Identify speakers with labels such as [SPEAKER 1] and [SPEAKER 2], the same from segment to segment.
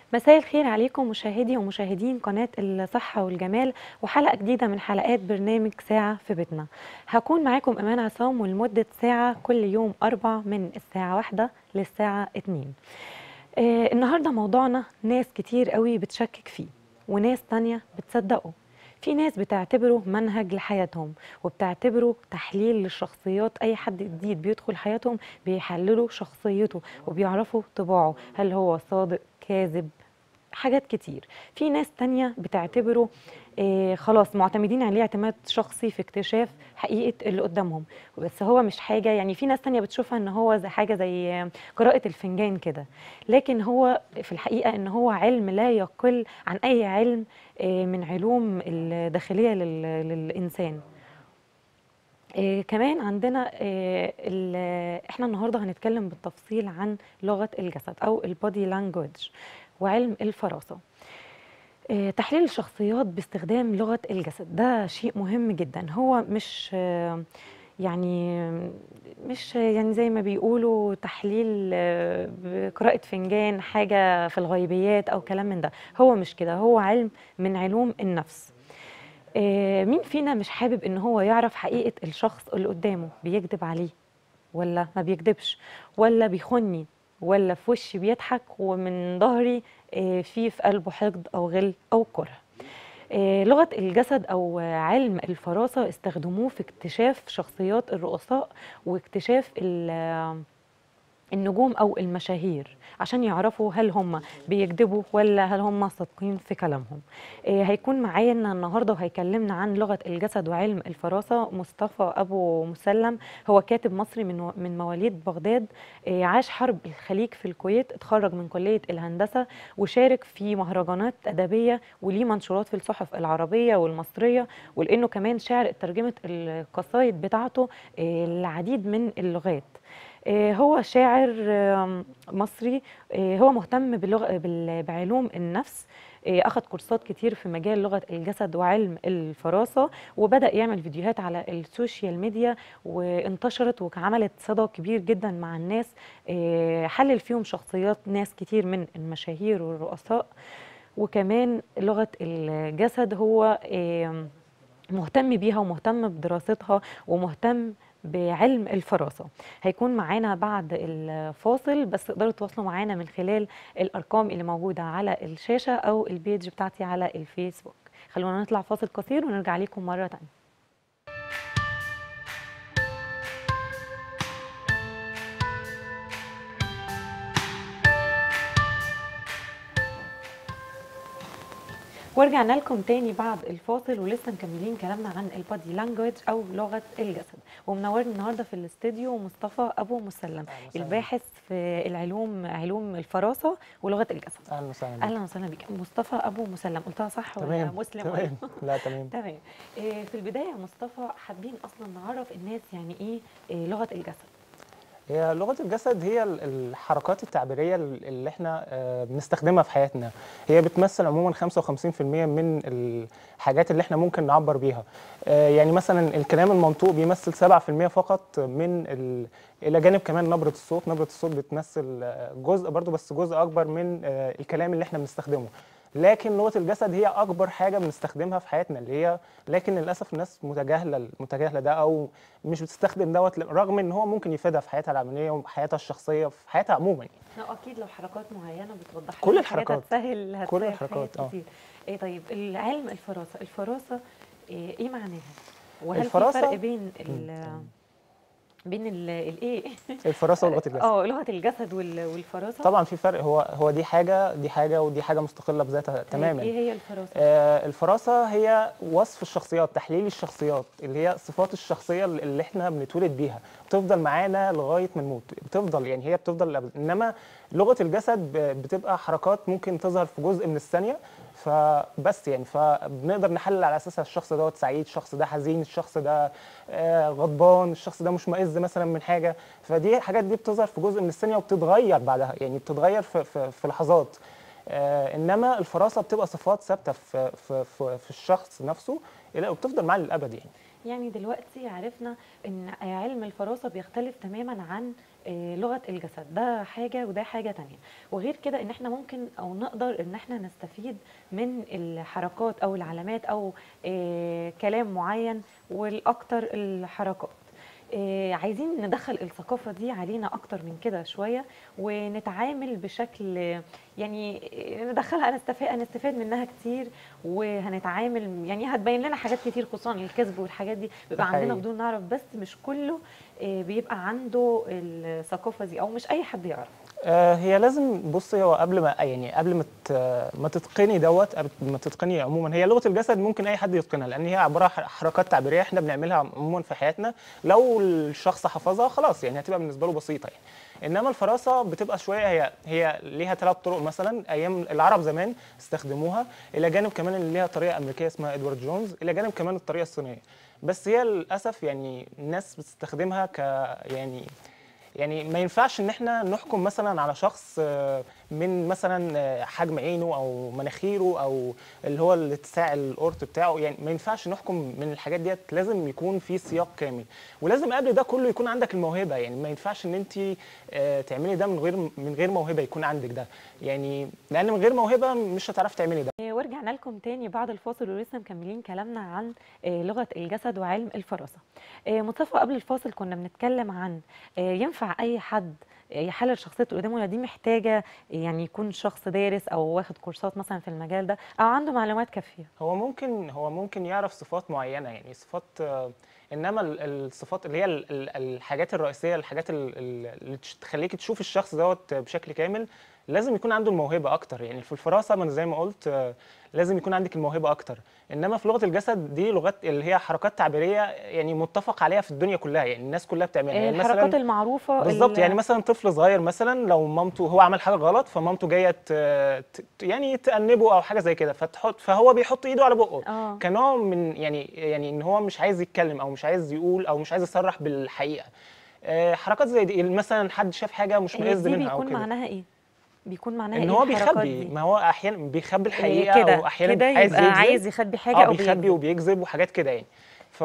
[SPEAKER 1] مساء الخير عليكم مشاهدي ومشاهدين قناة الصحة والجمال وحلقة جديدة من حلقات برنامج ساعة في بيتنا هكون معاكم إيمان عصام ولمدة ساعة كل يوم أربع من الساعة واحدة للساعة اتنين آه النهاردة موضوعنا ناس كتير قوي بتشكك فيه وناس تانية بتصدقه في ناس بتعتبره منهج لحياتهم وبتعتبره تحليل للشخصيات اي حد جديد بيدخل حياتهم بيحللوا شخصيته وبيعرفوا طباعه هل هو صادق كاذب حاجات كتير في ناس تانية بتعتبره آه خلاص معتمدين عليه اعتماد شخصي في اكتشاف حقيقة اللي قدامهم بس هو مش حاجة يعني في ناس تانية بتشوفها ان هو زي حاجة زي قراءة الفنجان كده لكن هو في الحقيقة ان هو علم لا يقل عن اي علم آه من علوم الداخلية لل- للإنسان آه كمان عندنا آه ال- احنا النهارده هنتكلم بالتفصيل عن لغة الجسد او البودي لانجوج وعلم الفراسة آه، تحليل الشخصيات باستخدام لغة الجسد ده شيء مهم جدا هو مش آه، يعني مش يعني زي ما بيقولوا تحليل آه، بقراءة فنجان حاجة في الغيبيات أو كلام من ده هو مش كده هو علم من علوم النفس آه، مين فينا مش حابب ان هو يعرف حقيقة الشخص اللي قدامه بيكذب عليه ولا ما بيكذبش ولا بيخني ولا في وشي بيضحك ومن ظهري آه، في في قلبه حقد او غل او كره آه، لغة الجسد أو آه، علم الفراسة استخدموه في اكتشاف شخصيات الرؤساء واكتشاف ال- آه، النجوم أو المشاهير عشان يعرفوا هل هم بيكذبوا ولا هل هم صادقين في كلامهم آه، هيكون معانا النهارده وهيكلمنا عن لغة الجسد وعلم الفراسة مصطفى أبو مسلم هو كاتب مصري من و- من مواليد بغداد آه، عاش حرب الخليج في الكويت اتخرج من كلية الهندسة وشارك في مهرجانات أدبية وليه منشورات في الصحف العربية والمصرية ولأنه كمان شاعر ترجمة القصايد بتاعته آه، للعديد من اللغات آه، هو شاعر آم، مصري آه، هو مهتم باللغة بال- بعلوم النفس آه، أخذ كورسات كتير في مجال لغة الجسد وعلم الفراسة وبدأ يعمل فيديوهات على السوشيال ميديا وانتشرت وعملت صدى كبير جدا مع الناس آه، حلل فيهم شخصيات ناس كتير من المشاهير والرؤساء وكمان لغة الجسد هو آم، مهتم بيها ومهتم بدراستها ومهتم بعلم الفراسة هيكون معانا بعد الفاصل بس تقدروا تتواصلوا معانا من خلال الأرقام اللي موجودة على الشاشة أو البيج بتاعتي على الفيسبوك خلونا نطلع فاصل قصير ونرجع لكم مرة تانية ورجعنا لكم تاني بعد الفاصل ولسه مكملين كلامنا عن البادي لانجوج او لغه الجسد ومنورني النهارده في الاستوديو مصطفى ابو مسلم
[SPEAKER 2] وسهلا.
[SPEAKER 1] الباحث في العلوم علوم الفراسه ولغه الجسد
[SPEAKER 2] اهلا وسهلا بك.
[SPEAKER 1] اهلا وسهلا بك مصطفى ابو مسلم قلتها صح ولا
[SPEAKER 2] تمام
[SPEAKER 1] مسلم
[SPEAKER 2] تمام لا تمام
[SPEAKER 1] تمام إيه، في البدايه يا مصطفى حابين اصلا نعرف الناس يعني ايه إيه لغه الجسد
[SPEAKER 2] هي لغه الجسد هي ال- الحركات التعبيريه ال- اللي احنا آه، بنستخدمها في حياتنا هي بتمثل عموما 55% من الحاجات اللي احنا ممكن نعبر بيها آه، يعني مثلا الكلام المنطوق بيمثل 7% فقط من ال... الى جانب كمان نبره الصوت نبره الصوت بتمثل آه، جزء برضو بس جزء اكبر من آه، الكلام اللي احنا بنستخدمه لكن لغه الجسد هي اكبر حاجه بنستخدمها في حياتنا اللي هي لكن للاسف الناس متجاهله متجاهله ده او مش بتستخدم دوت رغم ان هو ممكن يفيدها في حياتها العمليه وحياتها الشخصيه في حياتها عموما يعني.
[SPEAKER 1] لا اكيد لو حركات معينه بتوضح
[SPEAKER 2] كل
[SPEAKER 1] لنا حاجات
[SPEAKER 2] الحركات.
[SPEAKER 1] هتسهل هتسهل
[SPEAKER 2] كل
[SPEAKER 1] حاجات
[SPEAKER 2] الحركات، آه.
[SPEAKER 1] كتير ايه طيب العلم الفراسه الفراسه ايه, إيه معناها وهل في
[SPEAKER 2] الفراسة-
[SPEAKER 1] فرق بين ال
[SPEAKER 2] تمام.
[SPEAKER 1] بين ال- الايه
[SPEAKER 2] الفراسه ولغه الجسد
[SPEAKER 1] اه لغه الجسد وال- والفراسه
[SPEAKER 2] طبعا في فرق هو هو دي حاجه دي حاجه ودي حاجه مستقله بذاتها
[SPEAKER 1] طيب
[SPEAKER 2] تماما
[SPEAKER 1] ايه هي الفراسه
[SPEAKER 2] آه، الفراسة هي وصف الشخصيات تحليل الشخصيات اللي هي صفات الشخصية اللي احنا بنتولد بيها بتفضل معانا لغاية ما نموت بتفضل يعني هي بتفضل لأبد. إنما لغة الجسد ب- بتبقى حركات ممكن تظهر في جزء من الثانية فبس يعني فبنقدر نحلل على أساسها الشخص دوت سعيد الشخص ده حزين الشخص ده آه، غضبان الشخص ده مشمئز مثلا من حاجة فدي الحاجات دي بتظهر في جزء من الثانية وبتتغير بعدها يعني بتتغير في, في, في لحظات آه، انما الفراسه بتبقى صفات ثابته في, في, في, في الشخص نفسه إلى- وبتفضل معاه للابد يعني
[SPEAKER 1] يعني دلوقتي عرفنا ان علم الفراسه بيختلف تماما عن آه، لغه الجسد ده حاجه وده حاجه تانية وغير كده ان احنا ممكن او نقدر ان احنا نستفيد من الحركات او العلامات او آه، كلام معين والاكتر الحركات آه، عايزين ندخل الثقافة دي علينا أكتر من كده شوية ونتعامل بشكل آه، يعني آه، ندخلها نستفاد نستفاد منها كتير وهنتعامل يعني هتبين لنا حاجات كتير خصوصا الكذب والحاجات دي بيبقى
[SPEAKER 2] ده
[SPEAKER 1] عندنا
[SPEAKER 2] حقيقي.
[SPEAKER 1] فضول نعرف بس مش كله آه، بيبقى عنده الثقافة دي أو مش أي حد يعرف
[SPEAKER 2] آه، هي لازم بصي هو قبل ما يعني قبل ما ت- ما تتقني دوت قبل ما تتقني عموما هي لغه الجسد ممكن اي حد يتقنها لان هي عباره عن حركات تعبيريه احنا بنعملها عموما في حياتنا لو الشخص حفظها خلاص يعني هتبقى بالنسبه له بسيطه يعني انما الفراسه بتبقى شويه هي هي ليها ثلاث طرق مثلا ايام العرب زمان استخدموها الى جانب كمان اللي ليها طريقه امريكيه اسمها ادوارد جونز الى جانب كمان الطريقه الصينيه بس هي للاسف يعني الناس بتستخدمها ك يعني يعني ما ينفعش ان احنا نحكم مثلا على شخص آه، من مثلا آه، حجم عينه او مناخيره او اللي هو الاتساع القرط بتاعه يعني ما ينفعش نحكم من الحاجات ديت لازم يكون في سياق كامل ولازم قبل ده كله يكون عندك الموهبه يعني ما ينفعش ان انت آه، تعملي ده من غير من غير موهبه يكون عندك ده يعني لان من غير موهبه مش هتعرفي تعملي ده
[SPEAKER 1] آه، ورجعنا لكم تاني بعد الفاصل ولسه مكملين كلامنا عن آه، لغة الجسد وعلم الفراسة آه، مصطفى قبل الفاصل كنا بنتكلم عن آه، ينفع أي حد آه، يحلل شخصيته اللي قدامه ولا دي محتاجة يعني يكون شخص دارس أو واخد كورسات مثلا في المجال ده أو عنده معلومات كافية
[SPEAKER 2] هو ممكن هو ممكن يعرف صفات معينه يعني صفات آه، انما ال- الصفات اللي هي ال- ال- الحاجات الرئيسيه الحاجات ال- ال- اللي تش- تخليك تشوف الشخص دوت بشكل كامل لازم يكون عنده الموهبه اكتر يعني في الفراسه ما أنا زي ما قلت آه، لازم يكون عندك الموهبه اكتر انما في لغه الجسد دي لغات اللي هي حركات تعبيريه يعني متفق عليها في الدنيا كلها يعني الناس كلها بتعملها
[SPEAKER 1] آه،
[SPEAKER 2] يعني
[SPEAKER 1] الحركات المعروفة
[SPEAKER 2] بالظبط
[SPEAKER 1] ال-
[SPEAKER 2] يعني مثلا طفل صغير مثلا لو مامته هو عمل حاجه غلط فمامته جايه ت- ت- يعني تأنبه او حاجه زي كده فتحط فهو بيحط ايده على بقه
[SPEAKER 1] اه
[SPEAKER 2] كنوع من يعني يعني ان هو مش عايز يتكلم او مش عايز يقول او مش عايز يصرح بالحقيقه آه، حركات زي دي مثلا حد شاف حاجه مش
[SPEAKER 1] هي
[SPEAKER 2] مئز
[SPEAKER 1] دي
[SPEAKER 2] منها او
[SPEAKER 1] بيكون
[SPEAKER 2] كده
[SPEAKER 1] معناها إيه؟ بيكون معناها
[SPEAKER 2] ان
[SPEAKER 1] إيه
[SPEAKER 2] هو
[SPEAKER 1] الحركات
[SPEAKER 2] بيخبي
[SPEAKER 1] دي؟
[SPEAKER 2] ما هو احيانا بيخبي
[SPEAKER 1] آه،
[SPEAKER 2] الحقيقه
[SPEAKER 1] كده
[SPEAKER 2] او احيانا
[SPEAKER 1] كده
[SPEAKER 2] عايز
[SPEAKER 1] يبقى
[SPEAKER 2] يكذب
[SPEAKER 1] عايز يخبي حاجة
[SPEAKER 2] اه
[SPEAKER 1] أو
[SPEAKER 2] بيخبي
[SPEAKER 1] بيكذب
[SPEAKER 2] وبيكذب وحاجات كده يعني ف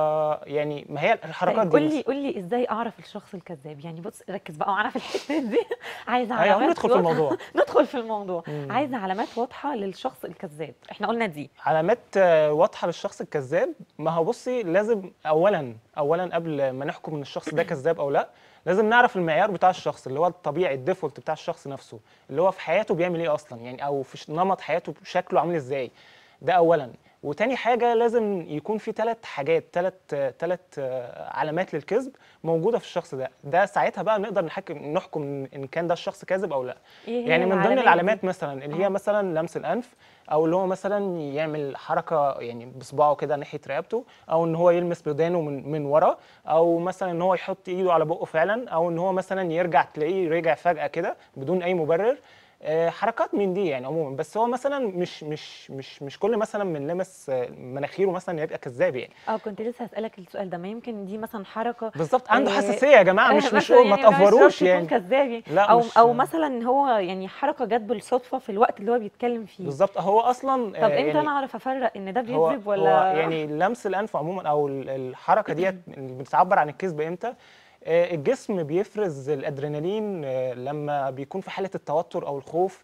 [SPEAKER 2] يعني ما هي الحركات
[SPEAKER 1] طيب
[SPEAKER 2] دي
[SPEAKER 1] قول
[SPEAKER 2] مثلاً.
[SPEAKER 1] لي قول لي ازاي اعرف الشخص الكذاب يعني بص ركز بقى معانا في الحته دي عايزه
[SPEAKER 2] ايوه
[SPEAKER 1] علامات
[SPEAKER 2] ندخل في
[SPEAKER 1] واضحة-
[SPEAKER 2] الموضوع
[SPEAKER 1] ندخل في الموضوع
[SPEAKER 2] مم.
[SPEAKER 1] عايزه علامات واضحه للشخص الكذاب احنا قلنا دي
[SPEAKER 2] علامات آه، واضحه للشخص الكذاب ما هو بصي لازم اولا اولا قبل ما نحكم ان الشخص ده كذاب او لا لازم نعرف المعيار بتاع الشخص اللي هو الطبيعي الديفولت بتاع الشخص نفسه اللي هو في حياته بيعمل ايه اصلا يعني او في ش- نمط حياته شكله عامل ازاي ده اولا وتاني حاجه لازم يكون في ثلاث حاجات ثلاث ثلاث علامات للكذب موجوده في الشخص ده ده ساعتها بقى نقدر نحكم نحكم ان كان ده الشخص كاذب او لا
[SPEAKER 1] ايه هي
[SPEAKER 2] يعني من ضمن
[SPEAKER 1] العلامات
[SPEAKER 2] العلامات
[SPEAKER 1] دي؟
[SPEAKER 2] مثلا اللي هي
[SPEAKER 1] آه.
[SPEAKER 2] مثلا لمس الانف او اللي هو مثلا يعمل حركه يعني بصباعه كده ناحيه رقبته او ان هو يلمس بدانه من من ورا او مثلا ان هو يحط ايده على بقه فعلا او ان هو مثلا يرجع تلاقيه رجع فجاه كده بدون اي مبرر آه، حركات من دي يعني عموما بس هو مثلا مش مش مش مش كل مثلا من لمس آه، مناخيره مثلا يبقى كذاب يعني
[SPEAKER 1] اه كنت لسه هسالك السؤال ده ما يمكن دي مثلا حركه
[SPEAKER 2] بالظبط عنده
[SPEAKER 1] آه،
[SPEAKER 2] حساسيه يا جماعه مش مش
[SPEAKER 1] مثلا
[SPEAKER 2] ما
[SPEAKER 1] يعني مش شرط
[SPEAKER 2] تافوروش
[SPEAKER 1] يكون
[SPEAKER 2] يعني
[SPEAKER 1] كذاب يعني.
[SPEAKER 2] لا
[SPEAKER 1] او
[SPEAKER 2] مش
[SPEAKER 1] او مثلا هو يعني حركه جت بالصدفه في الوقت اللي هو بيتكلم فيه
[SPEAKER 2] بالظبط هو اصلا
[SPEAKER 1] طب
[SPEAKER 2] آه،
[SPEAKER 1] امتى
[SPEAKER 2] يعني
[SPEAKER 1] انا اعرف افرق ان ده
[SPEAKER 2] هو
[SPEAKER 1] بيكذب ولا
[SPEAKER 2] هو يعني لمس الانف عموما او ال- الحركه ديت اللي بتعبر عن الكذب امتى آه، الجسم بيفرز الادرينالين آه، لما بيكون في حاله التوتر او الخوف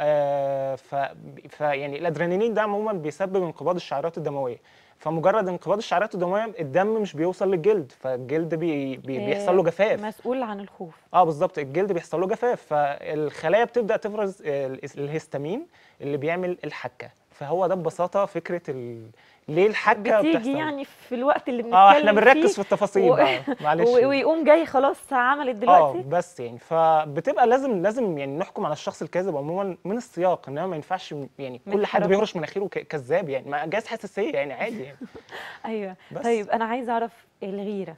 [SPEAKER 2] آه، ف ف- يعني الادرينالين ده عموما بيسبب انقباض الشعيرات الدمويه فمجرد انقباض الشعيرات الدمويه الدم مش بيوصل للجلد فالجلد بي بي
[SPEAKER 1] آه،
[SPEAKER 2] بيحصل له جفاف
[SPEAKER 1] مسؤول عن الخوف
[SPEAKER 2] اه بالظبط الجلد بيحصل له جفاف فالخلايا بتبدا تفرز آه، الاس- الهستامين اللي بيعمل الحكه فهو ده ببساطه فكره ال... ليه الحكه
[SPEAKER 1] بتيجي
[SPEAKER 2] بتحصل
[SPEAKER 1] يعني في الوقت اللي بنتكلم
[SPEAKER 2] اه احنا بنركز
[SPEAKER 1] فيه
[SPEAKER 2] في التفاصيل
[SPEAKER 1] و-
[SPEAKER 2] بقى معلش
[SPEAKER 1] و- ويقوم جاي خلاص عملت
[SPEAKER 2] اه
[SPEAKER 1] دلوقتي
[SPEAKER 2] بس يعني فبتبقى لازم لازم يعني نحكم على الشخص الكاذب عموما من السياق انما ما ينفعش يعني
[SPEAKER 1] من
[SPEAKER 2] كل حد
[SPEAKER 1] حركه.
[SPEAKER 2] بيهرش مناخيره ك- كذاب يعني ما جايز حساسيه يعني عادي يعني
[SPEAKER 1] ايوه
[SPEAKER 2] بس.
[SPEAKER 1] طيب انا عايزه اعرف الغيره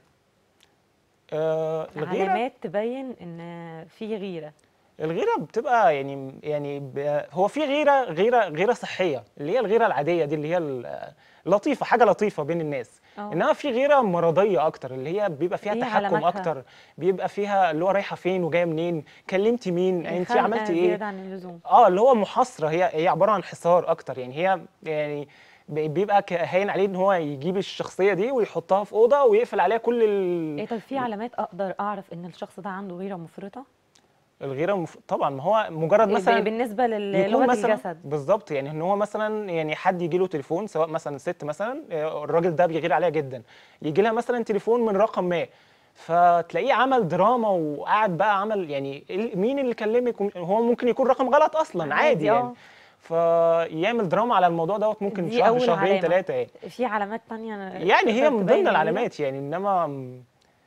[SPEAKER 2] آه الغيره
[SPEAKER 1] علامات تبين ان في غيره
[SPEAKER 2] الغيره بتبقى يعني يعني ب- هو في غيره غيره غيره صحيه اللي هي الغيره العاديه دي اللي هي ال- لطيفه حاجه لطيفه بين الناس
[SPEAKER 1] اه
[SPEAKER 2] انما في غيره مرضيه اكتر اللي هي بيبقى فيها
[SPEAKER 1] ايه
[SPEAKER 2] تحكم
[SPEAKER 1] علاماتها؟
[SPEAKER 2] اكتر بيبقى فيها اللي هو رايحه فين وجايه منين كلمتي مين انت
[SPEAKER 1] الخنقة
[SPEAKER 2] عملتي ايه
[SPEAKER 1] زياده عن اللزوم
[SPEAKER 2] اه اللي هو محاصره هي هي عباره عن حصار اكتر يعني هي يعني بي- بيبقى ك- هاين عليه ان هو يجيب الشخصيه دي ويحطها في اوضه ويقفل عليها كل ال-
[SPEAKER 1] ايه طب في علامات اقدر اعرف ان الشخص ده عنده غيره مفرطه
[SPEAKER 2] الغيره مف... طبعا ما هو مجرد
[SPEAKER 1] إيه
[SPEAKER 2] مثلا
[SPEAKER 1] بالنسبه
[SPEAKER 2] يكون
[SPEAKER 1] للغه
[SPEAKER 2] مثلا
[SPEAKER 1] الجسد
[SPEAKER 2] بالظبط يعني ان هو مثلا يعني حد يجي له تليفون سواء مثلا ست مثلا آه، الراجل ده بيغير عليها جدا يجي لها مثلا تليفون من رقم ما فتلاقيه عمل دراما وقعد بقى عمل يعني ال- مين اللي كلمك هو ممكن يكون رقم غلط اصلا
[SPEAKER 1] عادي،
[SPEAKER 2] عادي يعني
[SPEAKER 1] آه.
[SPEAKER 2] فيعمل دراما على الموضوع دوت ممكن
[SPEAKER 1] دي
[SPEAKER 2] شهر
[SPEAKER 1] أول
[SPEAKER 2] شهرين
[SPEAKER 1] علامة.
[SPEAKER 2] ثلاثه يعني
[SPEAKER 1] في علامات تانية
[SPEAKER 2] يعني هي
[SPEAKER 1] تقدر
[SPEAKER 2] من
[SPEAKER 1] تبين
[SPEAKER 2] ضمن
[SPEAKER 1] إن هي-
[SPEAKER 2] العلامات يعني انما م-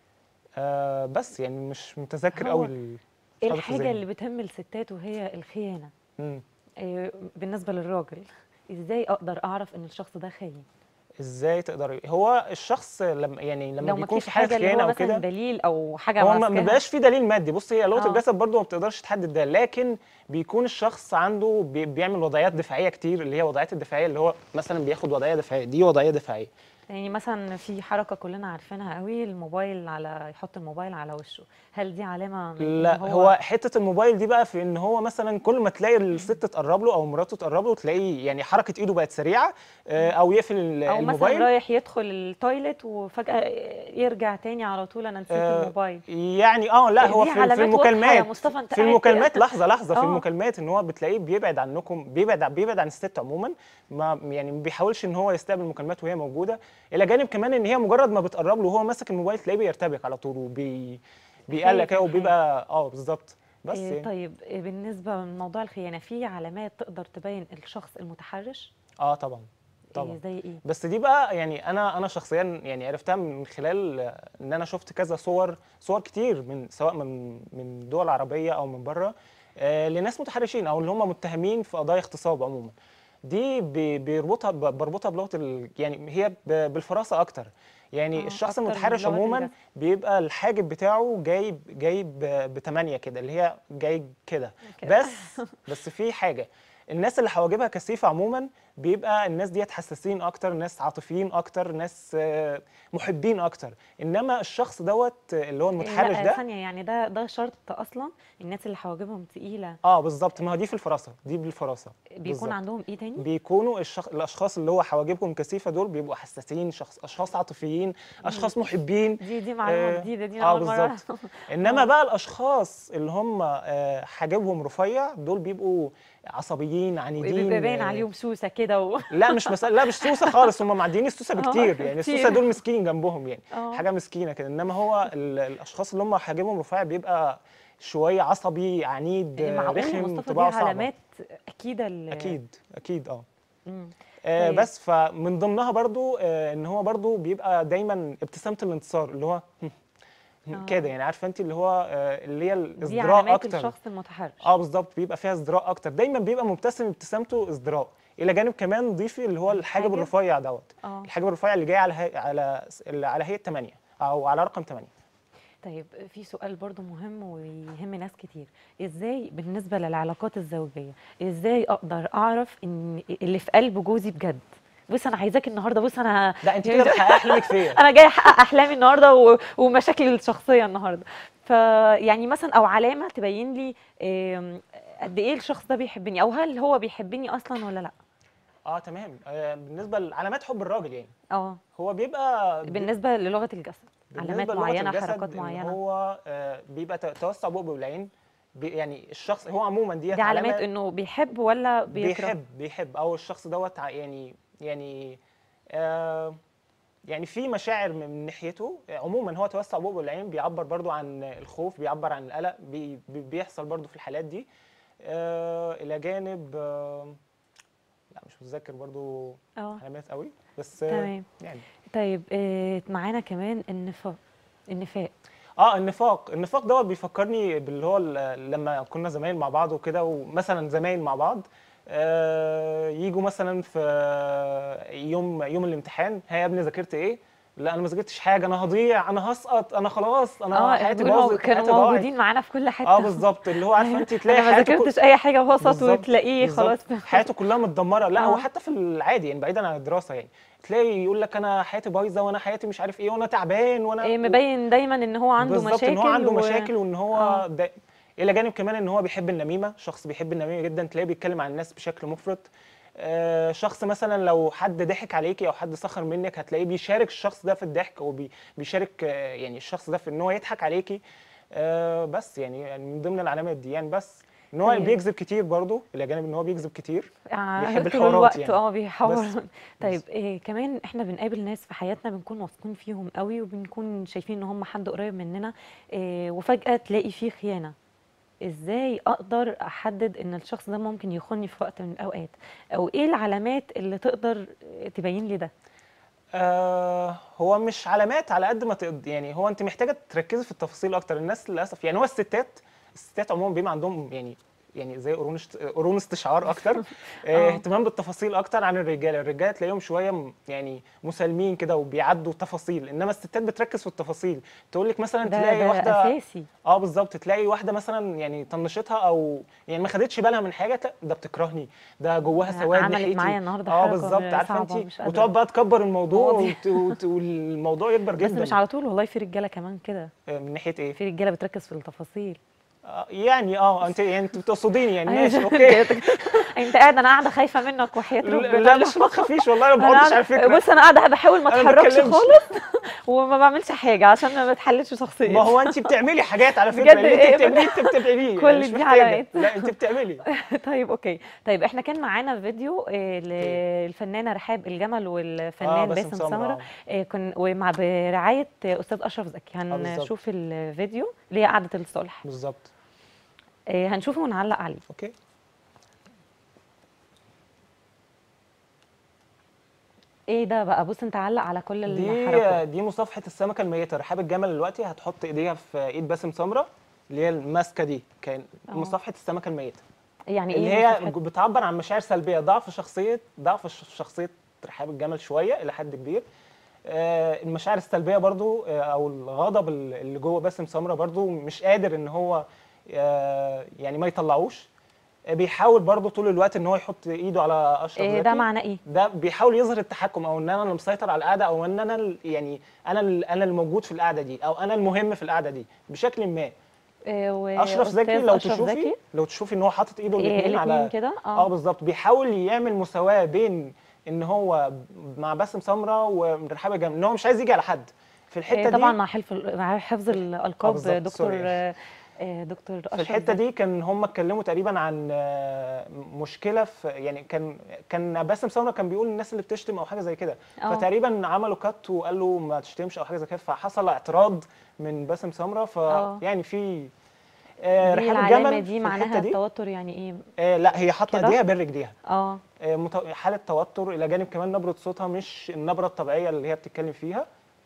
[SPEAKER 2] آه بس يعني مش متذكر
[SPEAKER 1] هو
[SPEAKER 2] قوي ال-
[SPEAKER 1] ايه
[SPEAKER 2] حاضر في
[SPEAKER 1] الحاجه
[SPEAKER 2] ذهني.
[SPEAKER 1] اللي بتهم الستات وهي الخيانه
[SPEAKER 2] مم.
[SPEAKER 1] إيه بالنسبه للراجل ازاي اقدر اعرف ان الشخص ده خاين
[SPEAKER 2] ازاي تقدر هو الشخص لما يعني لما
[SPEAKER 1] لو
[SPEAKER 2] بيكون
[SPEAKER 1] مفيش
[SPEAKER 2] في حاله
[SPEAKER 1] حاجه اللي
[SPEAKER 2] خيانه
[SPEAKER 1] هو
[SPEAKER 2] او
[SPEAKER 1] مثلا
[SPEAKER 2] كده
[SPEAKER 1] دليل او حاجه
[SPEAKER 2] هو ما ما
[SPEAKER 1] ماسكاها.
[SPEAKER 2] بيبقاش في دليل مادي بص هي لغه
[SPEAKER 1] آه.
[SPEAKER 2] الجسد برضو ما بتقدرش تحدد ده لكن بيكون الشخص عنده بي- بيعمل وضعيات دفاعيه كتير اللي هي وضعيات الدفاعيه اللي هو مثلا بياخد وضعيه دفاعيه دي وضعيه دفاعيه
[SPEAKER 1] يعني مثلا في حركه كلنا عارفينها قوي الموبايل على يحط الموبايل على وشه هل دي علامه من إن
[SPEAKER 2] لا هو حته الموبايل دي بقى في ان هو مثلا كل ما تلاقي الست تقرب له او مراته تقرب له تلاقيه يعني حركه ايده بقت سريعه آه، او يقفل ال-
[SPEAKER 1] او مثلا
[SPEAKER 2] الموبايل
[SPEAKER 1] رايح يدخل التويلت وفجاه يرجع تاني على طول انا نسيت
[SPEAKER 2] آه،
[SPEAKER 1] الموبايل
[SPEAKER 2] يعني اه لا هو
[SPEAKER 1] دي
[SPEAKER 2] في, في
[SPEAKER 1] علامات واضحة يا
[SPEAKER 2] المكالمات
[SPEAKER 1] مصطفى، أنت
[SPEAKER 2] في
[SPEAKER 1] قاعد
[SPEAKER 2] المكالمات
[SPEAKER 1] كده.
[SPEAKER 2] لحظه لحظه في
[SPEAKER 1] آه.
[SPEAKER 2] المكالمات ان هو بتلاقيه بيبعد عنكم بيبعد بيبعد عن الست عموما ما يعني ما بيحاولش ان هو يستقبل المكالمات وهي موجوده الى جانب كمان ان هي مجرد ما بتقرب له وهو ماسك الموبايل تلاقيه بيرتبك على طول وبي بيقلق
[SPEAKER 1] خايف
[SPEAKER 2] كده
[SPEAKER 1] من حاجة.
[SPEAKER 2] وبيبقى اه بالظبط بس
[SPEAKER 1] إيه
[SPEAKER 2] يعني.
[SPEAKER 1] طيب إيه بالنسبه لموضوع الخيانه في علامات تقدر تبين الشخص المتحرش
[SPEAKER 2] اه طبعا
[SPEAKER 1] إيه
[SPEAKER 2] طبعا
[SPEAKER 1] زي ايه
[SPEAKER 2] بس دي بقى يعني انا انا شخصيا يعني عرفتها من خلال آه، ان انا شفت كذا صور صور كتير من سواء من من دول عربيه او من بره آه، لناس متحرشين او اللي هم متهمين في قضايا اغتصاب عموما دي بي- بيربطها ب- بربطها بلغه ال... يعني هي ب- بالفراسه اكتر يعني
[SPEAKER 1] آه،
[SPEAKER 2] الشخص
[SPEAKER 1] أكتر من
[SPEAKER 2] المتحرش
[SPEAKER 1] لغة
[SPEAKER 2] عموما
[SPEAKER 1] الجسد.
[SPEAKER 2] بيبقى الحاجب بتاعه جايب جايب بثمانية كده اللي هي جايب كده
[SPEAKER 1] كده.
[SPEAKER 2] بس بس في حاجه الناس اللي حواجبها كثيفه عموما بيبقى الناس ديت حساسين اكتر ناس عاطفيين اكتر ناس آه، محبين اكتر انما الشخص دوت آه، اللي هو المتحرش
[SPEAKER 1] لا
[SPEAKER 2] ده
[SPEAKER 1] ثانيه يعني ده ده شرط اصلا الناس اللي حواجبهم تقيله
[SPEAKER 2] اه بالظبط ما هو دي في الفراسه دي بالفراسه
[SPEAKER 1] بيكون
[SPEAKER 2] بالظبط.
[SPEAKER 1] عندهم ايه تاني
[SPEAKER 2] بيكونوا الشخ... الاشخاص اللي هو حواجبهم كثيفه دول بيبقوا حساسين شخص اشخاص عاطفيين اشخاص محبين
[SPEAKER 1] دي دي معلومه
[SPEAKER 2] آه،
[SPEAKER 1] جديده دي أنا
[SPEAKER 2] اه
[SPEAKER 1] أول مرة
[SPEAKER 2] بالظبط انما بقى الاشخاص اللي هم آه، حاجبهم رفيع دول بيبقوا عصبيين عنيدين
[SPEAKER 1] بيبقى باين
[SPEAKER 2] آه،
[SPEAKER 1] عليهم سوسه كده و...
[SPEAKER 2] لا مش مسألة لا مش سوسه خالص هم معديين السوسه
[SPEAKER 1] آه،
[SPEAKER 2] بكتير يعني
[SPEAKER 1] كتير.
[SPEAKER 2] السوسه دول مسكين جنبهم يعني
[SPEAKER 1] آه.
[SPEAKER 2] حاجه مسكينه كده انما هو ال- الاشخاص اللي هم حاجبهم رفيع بيبقى شويه عصبي عنيد آه،
[SPEAKER 1] معقول يا
[SPEAKER 2] رخم
[SPEAKER 1] مصطفى دي
[SPEAKER 2] طباعه صعبه
[SPEAKER 1] علامات اكيده ال-
[SPEAKER 2] اكيد اكيد اه
[SPEAKER 1] مم.
[SPEAKER 2] آه
[SPEAKER 1] طيب.
[SPEAKER 2] بس فمن ضمنها برضو آه ان هو برضو بيبقى دايما ابتسامه الانتصار اللي هو
[SPEAKER 1] آه.
[SPEAKER 2] كده يعني عارفه انت اللي هو آه اللي هي
[SPEAKER 1] دي
[SPEAKER 2] الازدراء
[SPEAKER 1] علامات
[SPEAKER 2] اكتر
[SPEAKER 1] الشخص المتحرش
[SPEAKER 2] اه بالظبط بيبقى فيها ازدراء اكتر دايما بيبقى مبتسم ابتسامته ازدراء الى جانب كمان ضيفي اللي هو الحاجب
[SPEAKER 1] الحاجب؟
[SPEAKER 2] الرفيع دوت
[SPEAKER 1] اه
[SPEAKER 2] الحاجب الرفيع اللي جاي على هي... على اللي على هيئه 8 او على رقم 8
[SPEAKER 1] طيب في سؤال برضو مهم ويهم ناس كتير ازاي بالنسبه للعلاقات الزوجيه ازاي اقدر اعرف ان اللي في قلب جوزي بجد بص انا عايزاك النهارده بص انا
[SPEAKER 2] لا انت كده بتحقق احلامك فيا
[SPEAKER 1] انا جايه احقق احلامي النهارده و... ومشاكلي الشخصيه النهارده فيعني مثلا او علامه تبين لي آم، قد ايه الشخص ده بيحبني او هل هو بيحبني اصلا ولا لا
[SPEAKER 2] اه تمام آه بالنسبه لعلامات حب الراجل يعني
[SPEAKER 1] اه
[SPEAKER 2] هو بيبقى
[SPEAKER 1] بالنسبه للغه الجسد علامات
[SPEAKER 2] بالنسبة للغة
[SPEAKER 1] معينه
[SPEAKER 2] الجسد
[SPEAKER 1] حركات
[SPEAKER 2] إن
[SPEAKER 1] معينه
[SPEAKER 2] هو آه، بيبقى ت- توسع بقه بالعين بي يعني الشخص هو عموما دي
[SPEAKER 1] دي علامات انه بيحب ولا بيكره
[SPEAKER 2] بيحب بيحب او الشخص دوت ع- يعني يعني آه يعني في مشاعر من ناحيته عموما هو توسع بقه بالعين بيعبر برضو عن الخوف بيعبر عن القلق بي بي- بيحصل برضو في الحالات دي آه الى جانب آه لا مش متذكر برضو
[SPEAKER 1] اه
[SPEAKER 2] علامات قوي بس آه
[SPEAKER 1] تمام
[SPEAKER 2] يعني
[SPEAKER 1] طيب آه معانا كمان النفاق النفاق
[SPEAKER 2] اه النفاق النفاق دوت بيفكرني باللي هو ال- لما كنا زمايل مع بعض وكده ومثلا زمايل مع بعض آه يجوا مثلا في يوم يوم الامتحان ها يا ابني ذاكرت ايه لا انا ما ذاكرتش حاجه انا هضيع انا هسقط انا خلاص انا
[SPEAKER 1] اه
[SPEAKER 2] حياتي
[SPEAKER 1] بيقولوا
[SPEAKER 2] باظت
[SPEAKER 1] كانوا
[SPEAKER 2] حياتي ضاعت.
[SPEAKER 1] موجودين معانا في كل حته
[SPEAKER 2] اه بالظبط اللي هو عارفه انت تلاقي
[SPEAKER 1] انا ما
[SPEAKER 2] حياته كل-
[SPEAKER 1] ذاكرتش اي حاجه وسط
[SPEAKER 2] بالظبط،
[SPEAKER 1] وتلاقيه خلاص
[SPEAKER 2] بالظبط. حياته كلها متدمره لا هو
[SPEAKER 1] آه.
[SPEAKER 2] حتى في العادي يعني بعيدا عن الدراسه يعني تلاقي يقول لك انا حياتي بايظه وانا حياتي مش عارف ايه وانا تعبان وانا
[SPEAKER 1] إيه مبين دايما ان هو عنده
[SPEAKER 2] بالظبط
[SPEAKER 1] مشاكل
[SPEAKER 2] ان هو عنده
[SPEAKER 1] و-
[SPEAKER 2] مشاكل وان هو
[SPEAKER 1] آه.
[SPEAKER 2] ده الى جانب كمان ان هو بيحب النميمه شخص بيحب النميمه جدا تلاقيه بيتكلم عن الناس بشكل مفرط آه، شخص مثلا لو حد ضحك عليكي او حد سخر منك هتلاقيه بيشارك الشخص ده في الضحك او بي- بيشارك آه، يعني الشخص ده في ان هو يضحك عليكي آه، بس يعني يعني من ضمن العلامات دي يعني بس ان هو
[SPEAKER 1] طيب.
[SPEAKER 2] بيكذب كتير برضه الى جانب ان هو بيكذب كتير
[SPEAKER 1] آه،
[SPEAKER 2] بيحب
[SPEAKER 1] طول
[SPEAKER 2] الحوارات
[SPEAKER 1] الوقت
[SPEAKER 2] يعني.
[SPEAKER 1] اه بيحاور
[SPEAKER 2] بس.
[SPEAKER 1] طيب إيه كمان احنا بنقابل ناس في حياتنا بنكون واثقين فيهم قوي وبنكون شايفين ان هم حد قريب مننا إيه وفجأة تلاقي فيه خيانة ازاي اقدر احدد ان الشخص ده ممكن يخوني في وقت من الاوقات او ايه العلامات اللي تقدر تبين لي ده
[SPEAKER 2] آه هو مش علامات على قد ما تقد يعني هو انت محتاجه تركزي في التفاصيل اكتر الناس للاسف يعني هو الستات الستات عموما بيبقى عندهم يعني يعني زي قرون اشت- قرون استشعار اكتر آه
[SPEAKER 1] آه.
[SPEAKER 2] اهتمام بالتفاصيل اكتر عن الرجاله الرجاله تلاقيهم شويه م- يعني مسالمين كده وبيعدوا تفاصيل انما الستات بتركز في التفاصيل تقول لك مثلا
[SPEAKER 1] ده
[SPEAKER 2] تلاقي
[SPEAKER 1] ده
[SPEAKER 2] واحده
[SPEAKER 1] اساسي
[SPEAKER 2] اه بالظبط تلاقي واحده مثلا يعني طنشتها او يعني ما خدتش بالها من حاجه لا ده بتكرهني ده جواها سواد
[SPEAKER 1] عملت
[SPEAKER 2] ناحيتي
[SPEAKER 1] معايا النهارده
[SPEAKER 2] اه
[SPEAKER 1] حركة
[SPEAKER 2] بالظبط عارفه
[SPEAKER 1] صعبة،
[SPEAKER 2] انت
[SPEAKER 1] مش قادرة.
[SPEAKER 2] وتقعد بقى تكبر الموضوع
[SPEAKER 1] مواضيع.
[SPEAKER 2] وت... وت... والموضوع يكبر
[SPEAKER 1] بس
[SPEAKER 2] جدا
[SPEAKER 1] مش على طول والله في رجاله كمان كده
[SPEAKER 2] آه، من ناحيه ايه
[SPEAKER 1] في رجاله بتركز في التفاصيل
[SPEAKER 2] آه، يعني اه انت يعني انت بتقصديني يعني
[SPEAKER 1] أيوة،
[SPEAKER 2] ماشي اوكي
[SPEAKER 1] انت قاعد انا قاعده خايفه منك وحياه ربنا
[SPEAKER 2] لا مش ما تخافيش والله ما
[SPEAKER 1] أنا
[SPEAKER 2] بحطش على
[SPEAKER 1] قاعدة-
[SPEAKER 2] فكره
[SPEAKER 1] بص انا قاعده بحاول ما
[SPEAKER 2] أنا ما
[SPEAKER 1] اتحركش
[SPEAKER 2] بتكلمش.
[SPEAKER 1] خالص وما بعملش حاجه عشان ما بتحللش شخصيا
[SPEAKER 2] ما هو انت بتعملي حاجات على فكره
[SPEAKER 1] بجد
[SPEAKER 2] اللي
[SPEAKER 1] إيه؟
[SPEAKER 2] انت بتعمليه انت بتعمليه
[SPEAKER 1] كل
[SPEAKER 2] يعني مش
[SPEAKER 1] دي
[SPEAKER 2] محتاجة.
[SPEAKER 1] علامات.
[SPEAKER 2] لا انت بتعملي
[SPEAKER 1] طيب اوكي طيب احنا كان معانا فيديو آه، للفنانه رحاب الجمل والفنان
[SPEAKER 2] باسم
[SPEAKER 1] باسم
[SPEAKER 2] سمرة،
[SPEAKER 1] سمره
[SPEAKER 2] آه.
[SPEAKER 1] آه، كن ومع برعايه آه، استاذ اشرف زكي
[SPEAKER 2] بالظبط.
[SPEAKER 1] هنشوف الفيديو اللي هي قعده الصلح
[SPEAKER 2] بالظبط
[SPEAKER 1] آه، هنشوفه ونعلق عليه
[SPEAKER 2] اوكي
[SPEAKER 1] ايه ده بقى بص انت علق على كل الحركات
[SPEAKER 2] دي دي مصافحه السمكه الميته رحاب الجمل دلوقتي هتحط ايديها في ايد باسم سمره اللي هي الماسكه دي كان
[SPEAKER 1] اه.
[SPEAKER 2] مصافحه السمكه الميته
[SPEAKER 1] يعني
[SPEAKER 2] اللي
[SPEAKER 1] ايه
[SPEAKER 2] هي
[SPEAKER 1] مصافحة؟
[SPEAKER 2] بتعبر عن مشاعر سلبيه ضعف شخصيه ضعف ش- شخصيه رحاب الجمل شويه الى حد كبير آه، المشاعر السلبيه برضو آه، او الغضب ال- اللي جوه باسم سمره برضو مش قادر ان هو آه، يعني ما يطلعوش آه، بيحاول برضو طول الوقت ان هو يحط ايده على اشرف
[SPEAKER 1] إيه ده
[SPEAKER 2] زكي.
[SPEAKER 1] معناه ايه
[SPEAKER 2] ده بيحاول يظهر التحكم او ان انا اللي مسيطر على القعده او ان انا ال- يعني انا ال- انا الموجود في القعده دي او انا المهم في القعده دي بشكل ما
[SPEAKER 1] آه، و-
[SPEAKER 2] اشرف زكي
[SPEAKER 1] أستاذ
[SPEAKER 2] لو
[SPEAKER 1] أشرف
[SPEAKER 2] تشوفي
[SPEAKER 1] زكي
[SPEAKER 2] لو تشوفي ان هو حاطط ايده
[SPEAKER 1] إيه
[SPEAKER 2] الاثنين
[SPEAKER 1] الاثنين
[SPEAKER 2] على
[SPEAKER 1] كده
[SPEAKER 2] اه بالظبط بيحاول يعمل مساواه بين ان هو مع باسم سمره ورحاب الجمل ان هو مش عايز يجي على حد في الحته
[SPEAKER 1] إيه طبعا
[SPEAKER 2] دي
[SPEAKER 1] مع حلف ال- مع حفظ الالقاب
[SPEAKER 2] بالظبط،
[SPEAKER 1] دكتور
[SPEAKER 2] سوري.
[SPEAKER 1] آه، آه، دكتور اشرف
[SPEAKER 2] في الحته
[SPEAKER 1] زكي.
[SPEAKER 2] دي كان هم اتكلموا تقريبا عن آه، مشكله في يعني كان كان باسم سمره كان بيقول الناس اللي بتشتم او حاجه زي كده
[SPEAKER 1] آه.
[SPEAKER 2] فتقريبا عملوا كات وقال له ما تشتمش او حاجه زي كده فحصل اعتراض من باسم سمره ف
[SPEAKER 1] آه.
[SPEAKER 2] يعني في آه،
[SPEAKER 1] دي
[SPEAKER 2] رحاب
[SPEAKER 1] العلامه
[SPEAKER 2] الجمل
[SPEAKER 1] دي
[SPEAKER 2] في
[SPEAKER 1] معناها
[SPEAKER 2] الحته دي
[SPEAKER 1] التوتر يعني ايه
[SPEAKER 2] آه، لا هي حاطه
[SPEAKER 1] كده؟
[SPEAKER 2] ايديها بين رجليها
[SPEAKER 1] اه
[SPEAKER 2] آه، مت- حاله توتر الى جانب كمان نبره صوتها مش النبره الطبيعيه اللي هي بتتكلم فيها